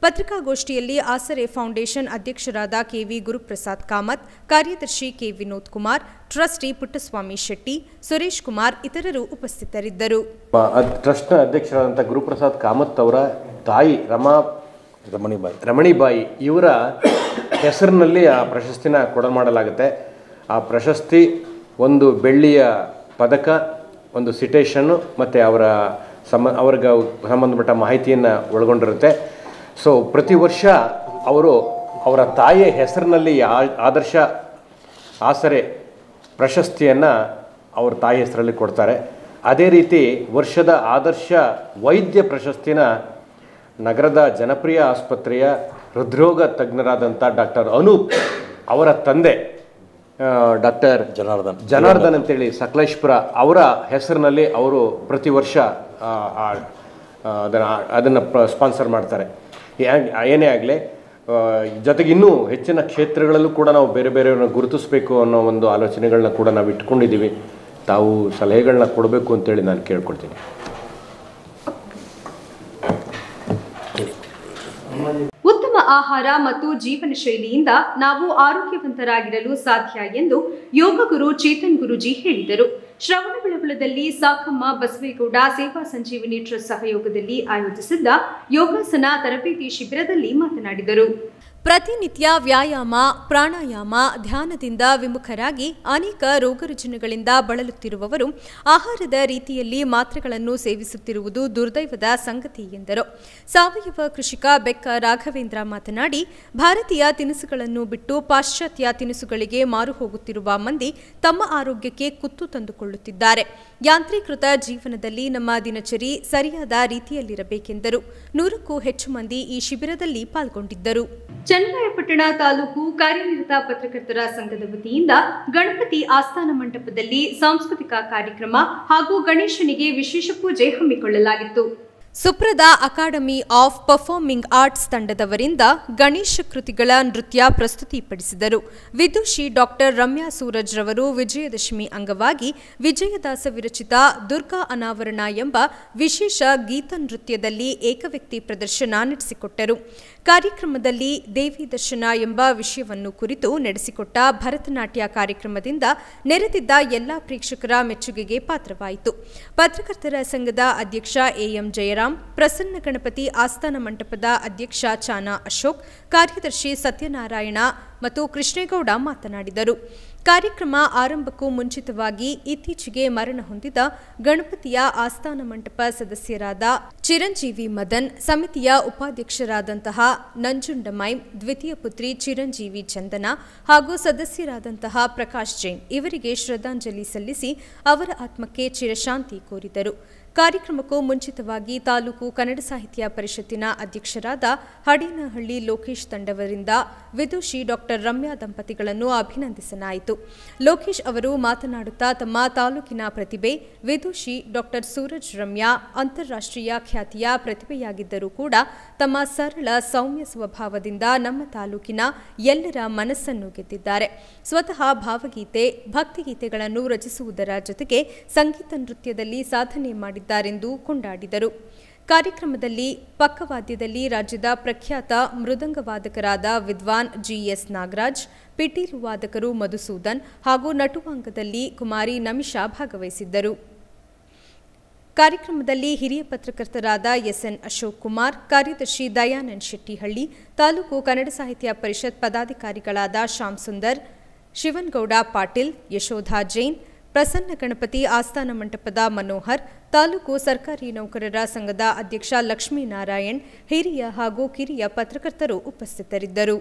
ಪತ್ರಿಕಾಗೋಷ್ಠಿಯಲ್ಲಿ ಆಸರೆ ಫೌಂಡೇಶನ್ ಅಧ್ಯಕ್ಷರಾದ ಕೆವಿ ಗುರುಪ್ರಸಾದ್ ಕಾಮತ್ ಕಾರ್ಯದರ್ಶಿ ಕೆ ವಿನೋದ್ ಕುಮಾರ್ ಟ್ರಸ್ಟಿ ಪುಟ್ಟಸ್ವಾಮಿ ಶೆಟ್ಟಿ ಸುರೇಶ್ ಕುಮಾರ್ ಇತರರು ಉಪಸ್ಥಿತರಿದ್ದರು ಟ್ರಸ್ಟ್ನ ಅಧ್ಯಕ್ಷರಾದಂಥ ಗುರುಪ್ರಸಾದ್ ಕಾಮತ್ ಅವರ ತಾಯಿ ರಮಾ ರಮಣಿಬಾಯಿ ರಮಣಿಬಾಯಿ ಇವರ ಹೆಸರಿನಲ್ಲಿ ಆ ಪ್ರಶಸ್ತಿನ ಕೊಡ ಮಾಡಲಾಗುತ್ತೆ ಆ ಪ್ರಶಸ್ತಿ ಒಂದು ಬೆಳ್ಳಿಯ ಪದಕ ಒಂದು ಸಿಟೇಷನ್ನು ಮತ್ತು ಅವರ ಸಮ ಅವ್ರಿಗೆ ಸಂಬಂಧಪಟ್ಟ ಮಾಹಿತಿಯನ್ನು ಒಳಗೊಂಡಿರುತ್ತೆ ಸೊ ಪ್ರತಿ ವರ್ಷ ಅವರು ಅವರ ತಾಯಿಯ ಹೆಸರಿನಲ್ಲಿ ಆ- ಆದರ್ಶ ಆಸರೆ ಪ್ರಶಸ್ತಿಯನ್ನು ಅವ್ರ ತಾಯಿ ಹೆಸರಲ್ಲಿ ಕೊಡ್ತಾರೆ ಅದೇ ರೀತಿ ವರ್ಷದ ಆದರ್ಶ ವೈದ್ಯ ಪ್ರಶಸ್ತಿನ ನಗರದ ಜನಪ್ರಿಯ ಆಸ್ಪತ್ರೆಯ ಹೃದ್ರೋಗ ತಜ್ಞರಾದಂಥ ಡಾಕ್ಟರ್ ಅನೂಪ್ ಅವರ ತಂದೆ ಡಾಕ್ಟರ್ ಜನಾರ್ದನ್ ಜನಾರ್ದನ್ ಅಂತೇಳಿ ಸಕಲೇಶ್ಪುರ ಅವರ ಹೆಸರಿನಲ್ಲಿ ಅವರು ಪ್ರತಿ ವರ್ಷ ಆ, ಆ, ಆ, ಅದನ್ನು ಅದನ್ನು ಸ್ಪಾನ್ಸರ್ ಮಾಡ್ತಾರೆ ಯಾ- ಏನೇ ಆಗಲಿ ಜೊತೆಗೆ ಇನ್ನೂ ಹೆಚ್ಚಿನ ಕ್ಷೇತ್ರಗಳಲ್ಲೂ ಕೂಡ ನಾವು ಬೇರೆ ಬೇರೆಯವ್ರನ್ನ ಗುರುತಿಸಬೇಕು ಅನ್ನೋ ಒಂದು ಆಲೋಚನೆಗಳನ್ನ ಕೂಡ ನಾವು ಇಟ್ಕೊಂಡಿದ್ದೀವಿ ತಾವು ಸಲಹೆಗಳನ್ನ ಕೊಡಬೇಕು ಅಂತೇಳಿ ನಾನು ಕೇಳ್ಕೊಳ್ತೀನಿ ಉತ್ತಮ ಆಹಾರ ಮತ್ತು ಜೀವನ ಶೈಲಿಯಿಂದ ನಾವು ಆರೋಗ್ಯವಂತರಾಗಿರಲು ಸಾಧ್ಯ ಎಂದು ಯೋಗ ಗುರು ಚೇತನ್ ಗುರುಜಿ ಹೇಳಿದರು ಶ್ರವಣಬೆಳಗೊಳದಲ್ಲಿ ಸಾಕಮ್ಮ ಬಸವೇಗೌಡ ಸೇವಾ ಸಂಜೀವಿನಿ ಟ್ರಸ್ಟ್ ಸಹಯೋಗದಲ್ಲಿ ಆಯೋಜಿಸಿದ್ದ ಯೋಗಾಸನ ತರಬೇತಿ ಶಿಬಿರದಲ್ಲಿ ಮಾತನಾಡಿದರು ಪ್ರತಿನಿತ್ಯ ವ್ಯಾಯಾಮ ಪ್ರಾಣಾಯಾಮ ಧ್ಯಾನದಿಂದ ವಿಮುಖರಾಗಿ ಅನೇಕ ರೋಗರುಜಿನಗಳಿಂದ ಬಳಲುತ್ತಿರುವವರು ಆಹಾರದ ರೀತಿಯಲ್ಲಿ ಮಾತ್ರೆಗಳನ್ನು ಸೇವಿಸುತ್ತಿರುವುದು ದುರ್ದೈವದ ಸಂಗತಿ ಎಂದರು ಸಾವಯವ ಕೃಷಿಕ ಬೆಕ್ಕ ರಾಘವೇಂದ್ರ ಮಾತನಾಡಿ ಭಾರತೀಯ ತಿನಿಸುಗಳನ್ನು ಬಿಟ್ಟು ಪಾಶ್ಚಾತ್ಯ ತಿನಿಸುಗಳಿಗೆ ಮಾರು ಹೋಗುತ್ತಿರುವ ಮಂದಿ ತಮ್ಮ ಆರೋಗ್ಯಕ್ಕೆ ಕುತ್ತು ತಂದುಕೊಳ್ಳುತ್ತಿದ್ದಾರೆ ಯಾಂತ್ರೀಕೃತ ಜೀವನದಲ್ಲಿ ನಮ್ಮ ದಿನಚರಿ ಸರಿಯಾದ ರೀತಿಯಲ್ಲಿರಬೇಕೆಂದರು ನೂರಕ್ಕೂ ಹೆಚ್ಚು ಮಂದಿ ಈ ಶಿಬಿರದಲ್ಲಿ ಪಾಲ್ಗೊಂಡಿದ್ದರು ಚನ್ನರಾಯಪಟ್ಟಣ ತಾಲೂಕು ಕಾರ್ಯನಿರತ ಪತ್ರಕರ್ತರ ಸಂಘದ ವತಿಯಿಂದ ಗಣಪತಿ ಆಸ್ಥಾನ ಮಂಟಪದಲ್ಲಿ ಸಾಂಸ್ಕೃತಿಕ ಕಾರ್ಯಕ್ರಮ ಹಾಗೂ ಗಣೇಶನಿಗೆ ವಿಶೇಷ ಪೂಜೆ ಹಮ್ಮಿಕೊಳ್ಳಲಾಗಿತ್ತು Suprada academy of performing arts ತಂಡದವರಿಂದ ಗಣೇಶ ಕೃತಿಗಳ ನೃತ್ಯ ಪ್ರಸ್ತುತಿಪಡಿಸಿದರು ವಿದುಷಿ ಡಾಕ್ಟರ್ ರಮ್ಯಾ ಸೂರಜ್ ರವರು ವಿಜಯದಶಮಿ ಅಂಗವಾಗಿ ವಿಜಯದಾಸ ವಿರಚಿತ ದುರ್ಗಾ ಅನಾವರಣ ಎಂಬ ವಿಶೇಷ ಗೀತ ನೃತ್ಯದಲ್ಲಿ ಏಕವ್ಯಕ್ತಿ ಪ್ರದರ್ಶನ ನಡೆಸಿಕೊಟ್ಟರು ಕಾರ್ಯಕ್ರಮದಲ್ಲಿ ದೇವಿ ದರ್ಶನ ಎಂಬ ವಿಷಯವನ್ನು ಕುರಿತು ನಡೆಸಿಕೊಟ್ಟ ಭರತನಾಟ್ಯ ಕಾರ್ಯಕ್ರಮದಿಂದ ನೆರೆದಿದ್ದ ಎಲ್ಲಾ ಪ್ರೇಕ್ಷಕರ ಮೆಚ್ಚುಗೆಗೆ ಪಾತ್ರವಾಯಿತು ಪತ್ರಕರ್ತರ ಸಂಘದ ಅಧ್ಯಕ್ಷ ಎಎಂ ಜಯರಾಮ್ ಪ್ರಸನ್ನ ಗಣಪತಿ ಆಸ್ಥಾನ ಮಂಟಪದ ಅಧ್ಯಕ್ಷ ಚಾನಾ ಅಶೋಕ್ ಕಾರ್ಯದರ್ಶಿ ಸತ್ಯನಾರಾಯಣ ಮತ್ತು ಕೃಷ್ಣೇಗೌಡ ಮಾತನಾಡಿದರು ಕಾರ್ಯಕ್ರಮ ಆರಂಭಕ್ಕೂ ಮುಂಚಿತವಾಗಿ ಇತ್ತೀಚೆಗೆ ಮರಣ ಹೊಂದಿದ ಗಣಪತಿಯ ಆಸ್ಥಾನ ಮಂಟಪ ಸದಸ್ಯರಾದ ಚಿರಂಜೀವಿ ಮದನ್ ಸಮಿತಿಯ ಉಪಾಧ್ಯಕ್ಷರಾದಂತಹ ನಂಜುಂಡಮೈ ದ್ವಿತೀಯ ಪುತ್ರಿ ಚಿರಂಜೀವಿ ಚಂದನ ಹಾಗೂ ಸದಸ್ಯರಾದಂತಹ ಪ್ರಕಾಶ್ ಜೈನ್ ಇವರಿಗೆ ಶ್ರದ್ಧಾಂಜಲಿ ಸಲ್ಲಿಸಿ ಅವರ ಆತ್ಮಕ್ಕೆ ಚಿರಶಾಂತಿ ಕೋರಿದರು ಕಾರ್ಯಕ್ರಮಕ್ಕೂ ಮುಂಚಿತವಾಗಿ ತಾಲೂಕು ಕನ್ನಡ ಸಾಹಿತ್ಯ ಪರಿಷತ್ತಿನ ಅಧ್ಯಕ್ಷರಾದ ಹಡೇನಹಳ್ಳಿ ಲೋಕೇಶ್ ತಂಡವರಿಂದ ವಿದುಷಿ ಡಾಕ್ಟರ್ ರಮ್ಯಾ ದಂಪತಿಗಳನ್ನು ಅಭಿನಂದಿಸಲಾಯಿತು ಲೋಕೇಶ್ ಅವರು ಮಾತನಾಡುತ್ತಾ ತಮ್ಮ ತಾಲೂಕಿನ ಪ್ರತಿಭೆ ವಿದುಷಿ ಡಾಕ್ಟರ್ ಸೂರಜ್ ರಮ್ಯಾ ಅಂತಾರಾಷ್ಟ್ರೀಯ ಖ್ಯಾತಿಯ ಪ್ರತಿಭೆಯಾಗಿದ್ದರೂ ಕೂಡ ತಮ್ಮ ಸರಳ ಸೌಮ್ಯ ಸ್ವಭಾವದಿಂದ ನಮ್ಮ ತಾಲೂಕಿನ ಎಲ್ಲರ ಮನಸ್ಸನ್ನು ಗೆದ್ದಿದ್ದಾರೆ ಸ್ವತಃ ಭಾವಗೀತೆ ಭಕ್ತಿಗೀತೆಗಳನ್ನು ರಚಿಸುವುದರ ಜೊತೆಗೆ ಸಂಗೀತ ನೃತ್ಯದಲ್ಲಿ ಸಾಧನೆ ಮಾಡಿದ್ದಾರೆಂದು ಕೊಂಡಾಡಿದರು ಕಾರ್ಯಕ್ರಮದಲ್ಲಿ ಪಕ್ಕವಾದ್ಯದಲ್ಲಿ ರಾಜ್ಯದ ಪ್ರಖ್ಯಾತ ಮೃದಂಗವಾದಕರಾದ ವಿದ್ವಾನ್ ಜಿಎಸ್ ನಾಗರಾಜ್ ಪಿಟೀಲು ವಾದಕರು ಮಧುಸೂದನ್ ಹಾಗೂ ನಟುವಾಂಗದಲ್ಲಿ ಕುಮಾರಿ ನಮಿಷಾ ಭಾಗವಹಿಸಿದ್ದರು ಕಾರ್ಯಕ್ರಮದಲ್ಲಿ ಹಿರಿಯ ಪತ್ರಕರ್ತರಾದ ಎಸ್ಎನ್ ಅಶೋಕ್ ಕುಮಾರ್ ಕಾರ್ಯದರ್ಶಿ ದಯಾನಂದ್ ಶೆಟ್ಟಿಹಳ್ಳಿ ತಾಲೂಕು ಕನ್ನಡ ಸಾಹಿತ್ಯ ಪರಿಷತ್ ಪದಾಧಿಕಾರಿಗಳಾದ ಶ್ಯಾಮ್ ಸುಂದರ್ ಶಿವನ್ಗೌಡ ಪಾಟೀಲ್ ಯಶೋಧಾ ಜೈನ್ ಪ್ರಸನ್ನ ಗಣಪತಿ ಆಸ್ಥಾನ ಮಂಟಪದ ಮನೋಹರ್ ತಾಲೂಕು ಸರ್ಕಾರಿ ನೌಕರರ ಸಂಘದ ಅಧ್ಯಕ್ಷ ಲಕ್ಷ್ಮೀನಾರಾಯಣ್ ಹಿರಿಯ ಹಾಗೂ ಕಿರಿಯ ಪತ್ರಕರ್ತರು ಉಪಸ್ಥಿತರಿದ್ದರು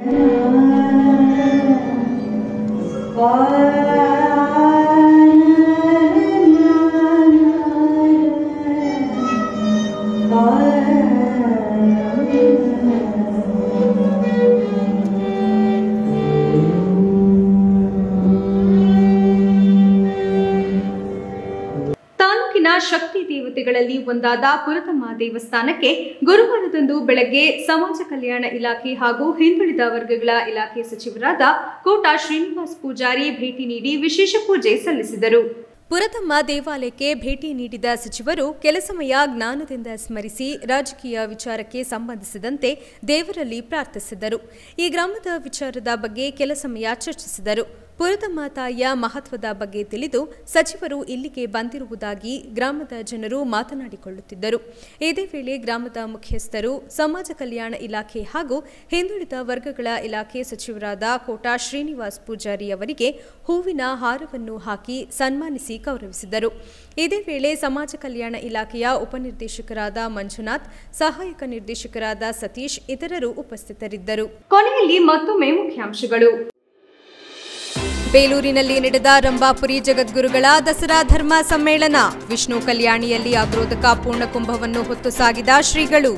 ತಾಲೂಕಿನ ಶಕ್ತಿ ದೇವತೆಗಳಲ್ಲಿ ಒಂದಾದ ಪುರತಮ್ಮ ದೇವಸ್ಥಾನಕ್ಕೆ ಗುರುವಾರದಂದು ಬೆಳಗ್ಗೆ ಸಮಾಜ ಕಲ್ಯಾಣ ಇಲಾಖೆ ಹಾಗೂ ಹಿಂದುಳಿದ ವರ್ಗಗಳ ಇಲಾಖೆ ಸಚಿವರಾದ ಕೋಟ ಶ್ರೀನಿವಾಸ್ ಪೂಜಾರಿ ಭೇಟಿ ನೀಡಿ ವಿಶೇಷ ಪೂಜೆ ಸಲ್ಲಿಸಿದರು ಪುರತಮ್ಮ ದೇವಾಲಯಕ್ಕೆ ಭೇಟಿ ನೀಡಿದ ಸಚಿವರು ಕೆಲ ಸಮಯ ಜ್ಞಾನದಿಂದ ಸ್ಮರಿಸಿ ರಾಜಕೀಯ ವಿಚಾರಕ್ಕೆ ಸಂಬಂಧಿಸಿದಂತೆ ದೇವರಲ್ಲಿ ಪ್ರಾರ್ಥಿಸಿದರು ಈ ಗ್ರಾಮದ ವಿಚಾರದ ಬಗ್ಗೆ ಕೆಲ ಸಮಯ ಚರ್ಚಿಸಿದರು ಪುರತಮ್ಮ ತಾಯಿಯ ಮಹತ್ವದ ಬಗ್ಗೆ ತಿಳಿದು ಸಚಿವರು ಇಲ್ಲಿಗೆ ಬಂದಿರುವುದಾಗಿ ಗ್ರಾಮದ ಜನರು ಮಾತನಾಡಿಕೊಳ್ಳುತ್ತಿದ್ದರು ಇದೇ ವೇಳೆ ಗ್ರಾಮದ ಮುಖ್ಯಸ್ಥರು ಸಮಾಜ ಕಲ್ಯಾಣ ಇಲಾಖೆ ಹಾಗೂ ಹಿಂದುಳಿದ ವರ್ಗಗಳ ಇಲಾಖೆ ಸಚಿವರಾದ ಕೋಟಾ ಶ್ರೀನಿವಾಸ್ ಪೂಜಾರಿ ಅವರಿಗೆ ಹೂವಿನ ಹಾರವನ್ನು ಹಾಕಿ ಸನ್ಮಾನಿಸಿ ಗೌರವಿಸಿದರು ಇದೇ ವೇಳೆ ಸಮಾಜ ಕಲ್ಯಾಣ ಇಲಾಖೆಯ ಉಪನಿರ್ದೇಶಕರಾದ ಮಂಜುನಾಥ್ ಸಹಾಯಕ ನಿರ್ದೇಶಕರಾದ ಸತೀಶ್ ಇತರರು ಉಪಸ್ಥಿತರಿದ್ದರು ಕೊನೆಯಲ್ಲಿ ಮತ್ತೊಮ್ಮೆ ಮುಖ್ಯಾಂಶಗಳು ಬೇಲೂರಿನಲ್ಲಿ ನಡೆದ ರಂಭಾಪುರಿ ಜಗದ್ಗುರುಗಳ ದಸರಾ ಧರ್ಮ ಸಮ್ಮೇಳನ ವಿಷ್ಣು ಕಲ್ಯಾಣಿಯಲ್ಲಿ ಅಗ್ರೋದಕ ಪೂರ್ಣಕುಂಭವನ್ನು ಹೊತ್ತು ಸಾಗಿದ ಶ್ರೀಗಳು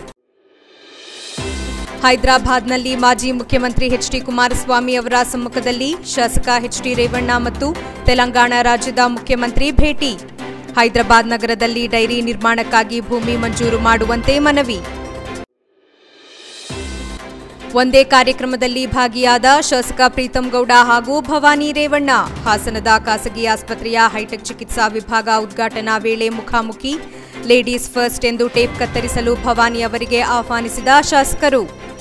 ಹೈದರಾಬಾದ್ನಲ್ಲಿ ಮಾಜಿ ಮುಖ್ಯಮಂತ್ರಿ ಎಚ್ ಡಿ ಕುಮಾರಸ್ವಾಮಿ ಅವರ ಸಮ್ಮುಖದಲ್ಲಿ ಶಾಸಕ ಎಚ್ ಡಿ ರೇವಣ್ಣ ಮತ್ತು ತೆಲಂಗಾಣ ರಾಜ್ಯದ ಮುಖ್ಯಮಂತ್ರಿ ಭೇಟಿ ಹೈದರಾಬಾದ್ ನಗರದಲ್ಲಿ ಡೈರಿ ನಿರ್ಮಾಣಕ್ಕಾಗಿ ಭೂಮಿ ಮಂಜೂರು ಮಾಡುವಂತೆ ಮನವಿ ಒಂದೇ ಕಾರ್ಯಕ್ರಮದಲ್ಲಿ ಭಾಗಿಯಾದ ಶಾಸಕ ಪ್ರೀತಂ ಗೌಡ ಹಾಗೂ ಭವಾನಿ ರೇವಣ್ಣ ಹಾಸನದ ಖಾಸಗಿ ಆಸ್ಪತ್ರೆಯ ಹೈಟೆಕ್ ಚಿಕಿತ್ಸಾ ವಿಭಾಗ ಉದ್ಘಾಟನಾ ವೇಳೆ ಮುಖಾಮುಖಿ ಲೇಡೀಸ್ ಫಸ್ಟ್ ಎಂದು ಟೇಪ್ ಕತ್ತರಿಸಲು ಭವಾನಿ ಅವರಿಗೆ ಆಹ್ವಾನಿಸಿದ ಶಾಸಕರು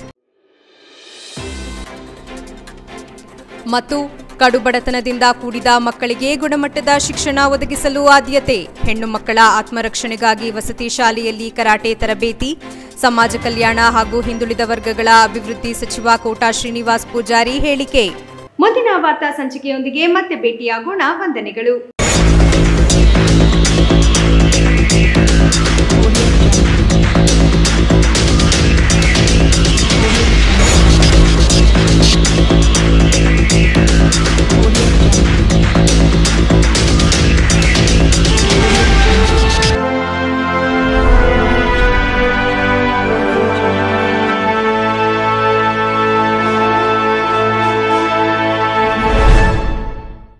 ಮತ್ತು ಕಡುಬಡತನದಿಂದ ಕೂಡಿದ ಮಕ್ಕಳಿಗೆ ಗುಣಮಟ್ಟದ ಶಿಕ್ಷಣ ಒದಗಿಸಲು ಆದ್ಯತೆ ಹೆಣ್ಣು ಮಕ್ಕಳ ಆತ್ಮರಕ್ಷಣೆಗಾಗಿ ವಸತಿ ಶಾಲೆಯಲ್ಲಿ ಕರಾಟೆ ತರಬೇತಿ ಸಮಾಜ ಕಲ್ಯಾಣ ಹಾಗೂ ಹಿಂದುಳಿದ ವರ್ಗಗಳ ಅಭಿವೃದ್ಧಿ ಸಚಿವ ಕೋಟಾ ಶ್ರೀನಿವಾಸ್ ಪೂಜಾರಿ ಹೇಳಿಕೆ ಮುಂದಿನ ವಾರ್ತಾ ಸಂಚಿಕೆಯೊಂದಿಗೆ ಮತ್ತೆ ಭೇಟಿಯಾಗೋಣ ವಂದನೆಗಳು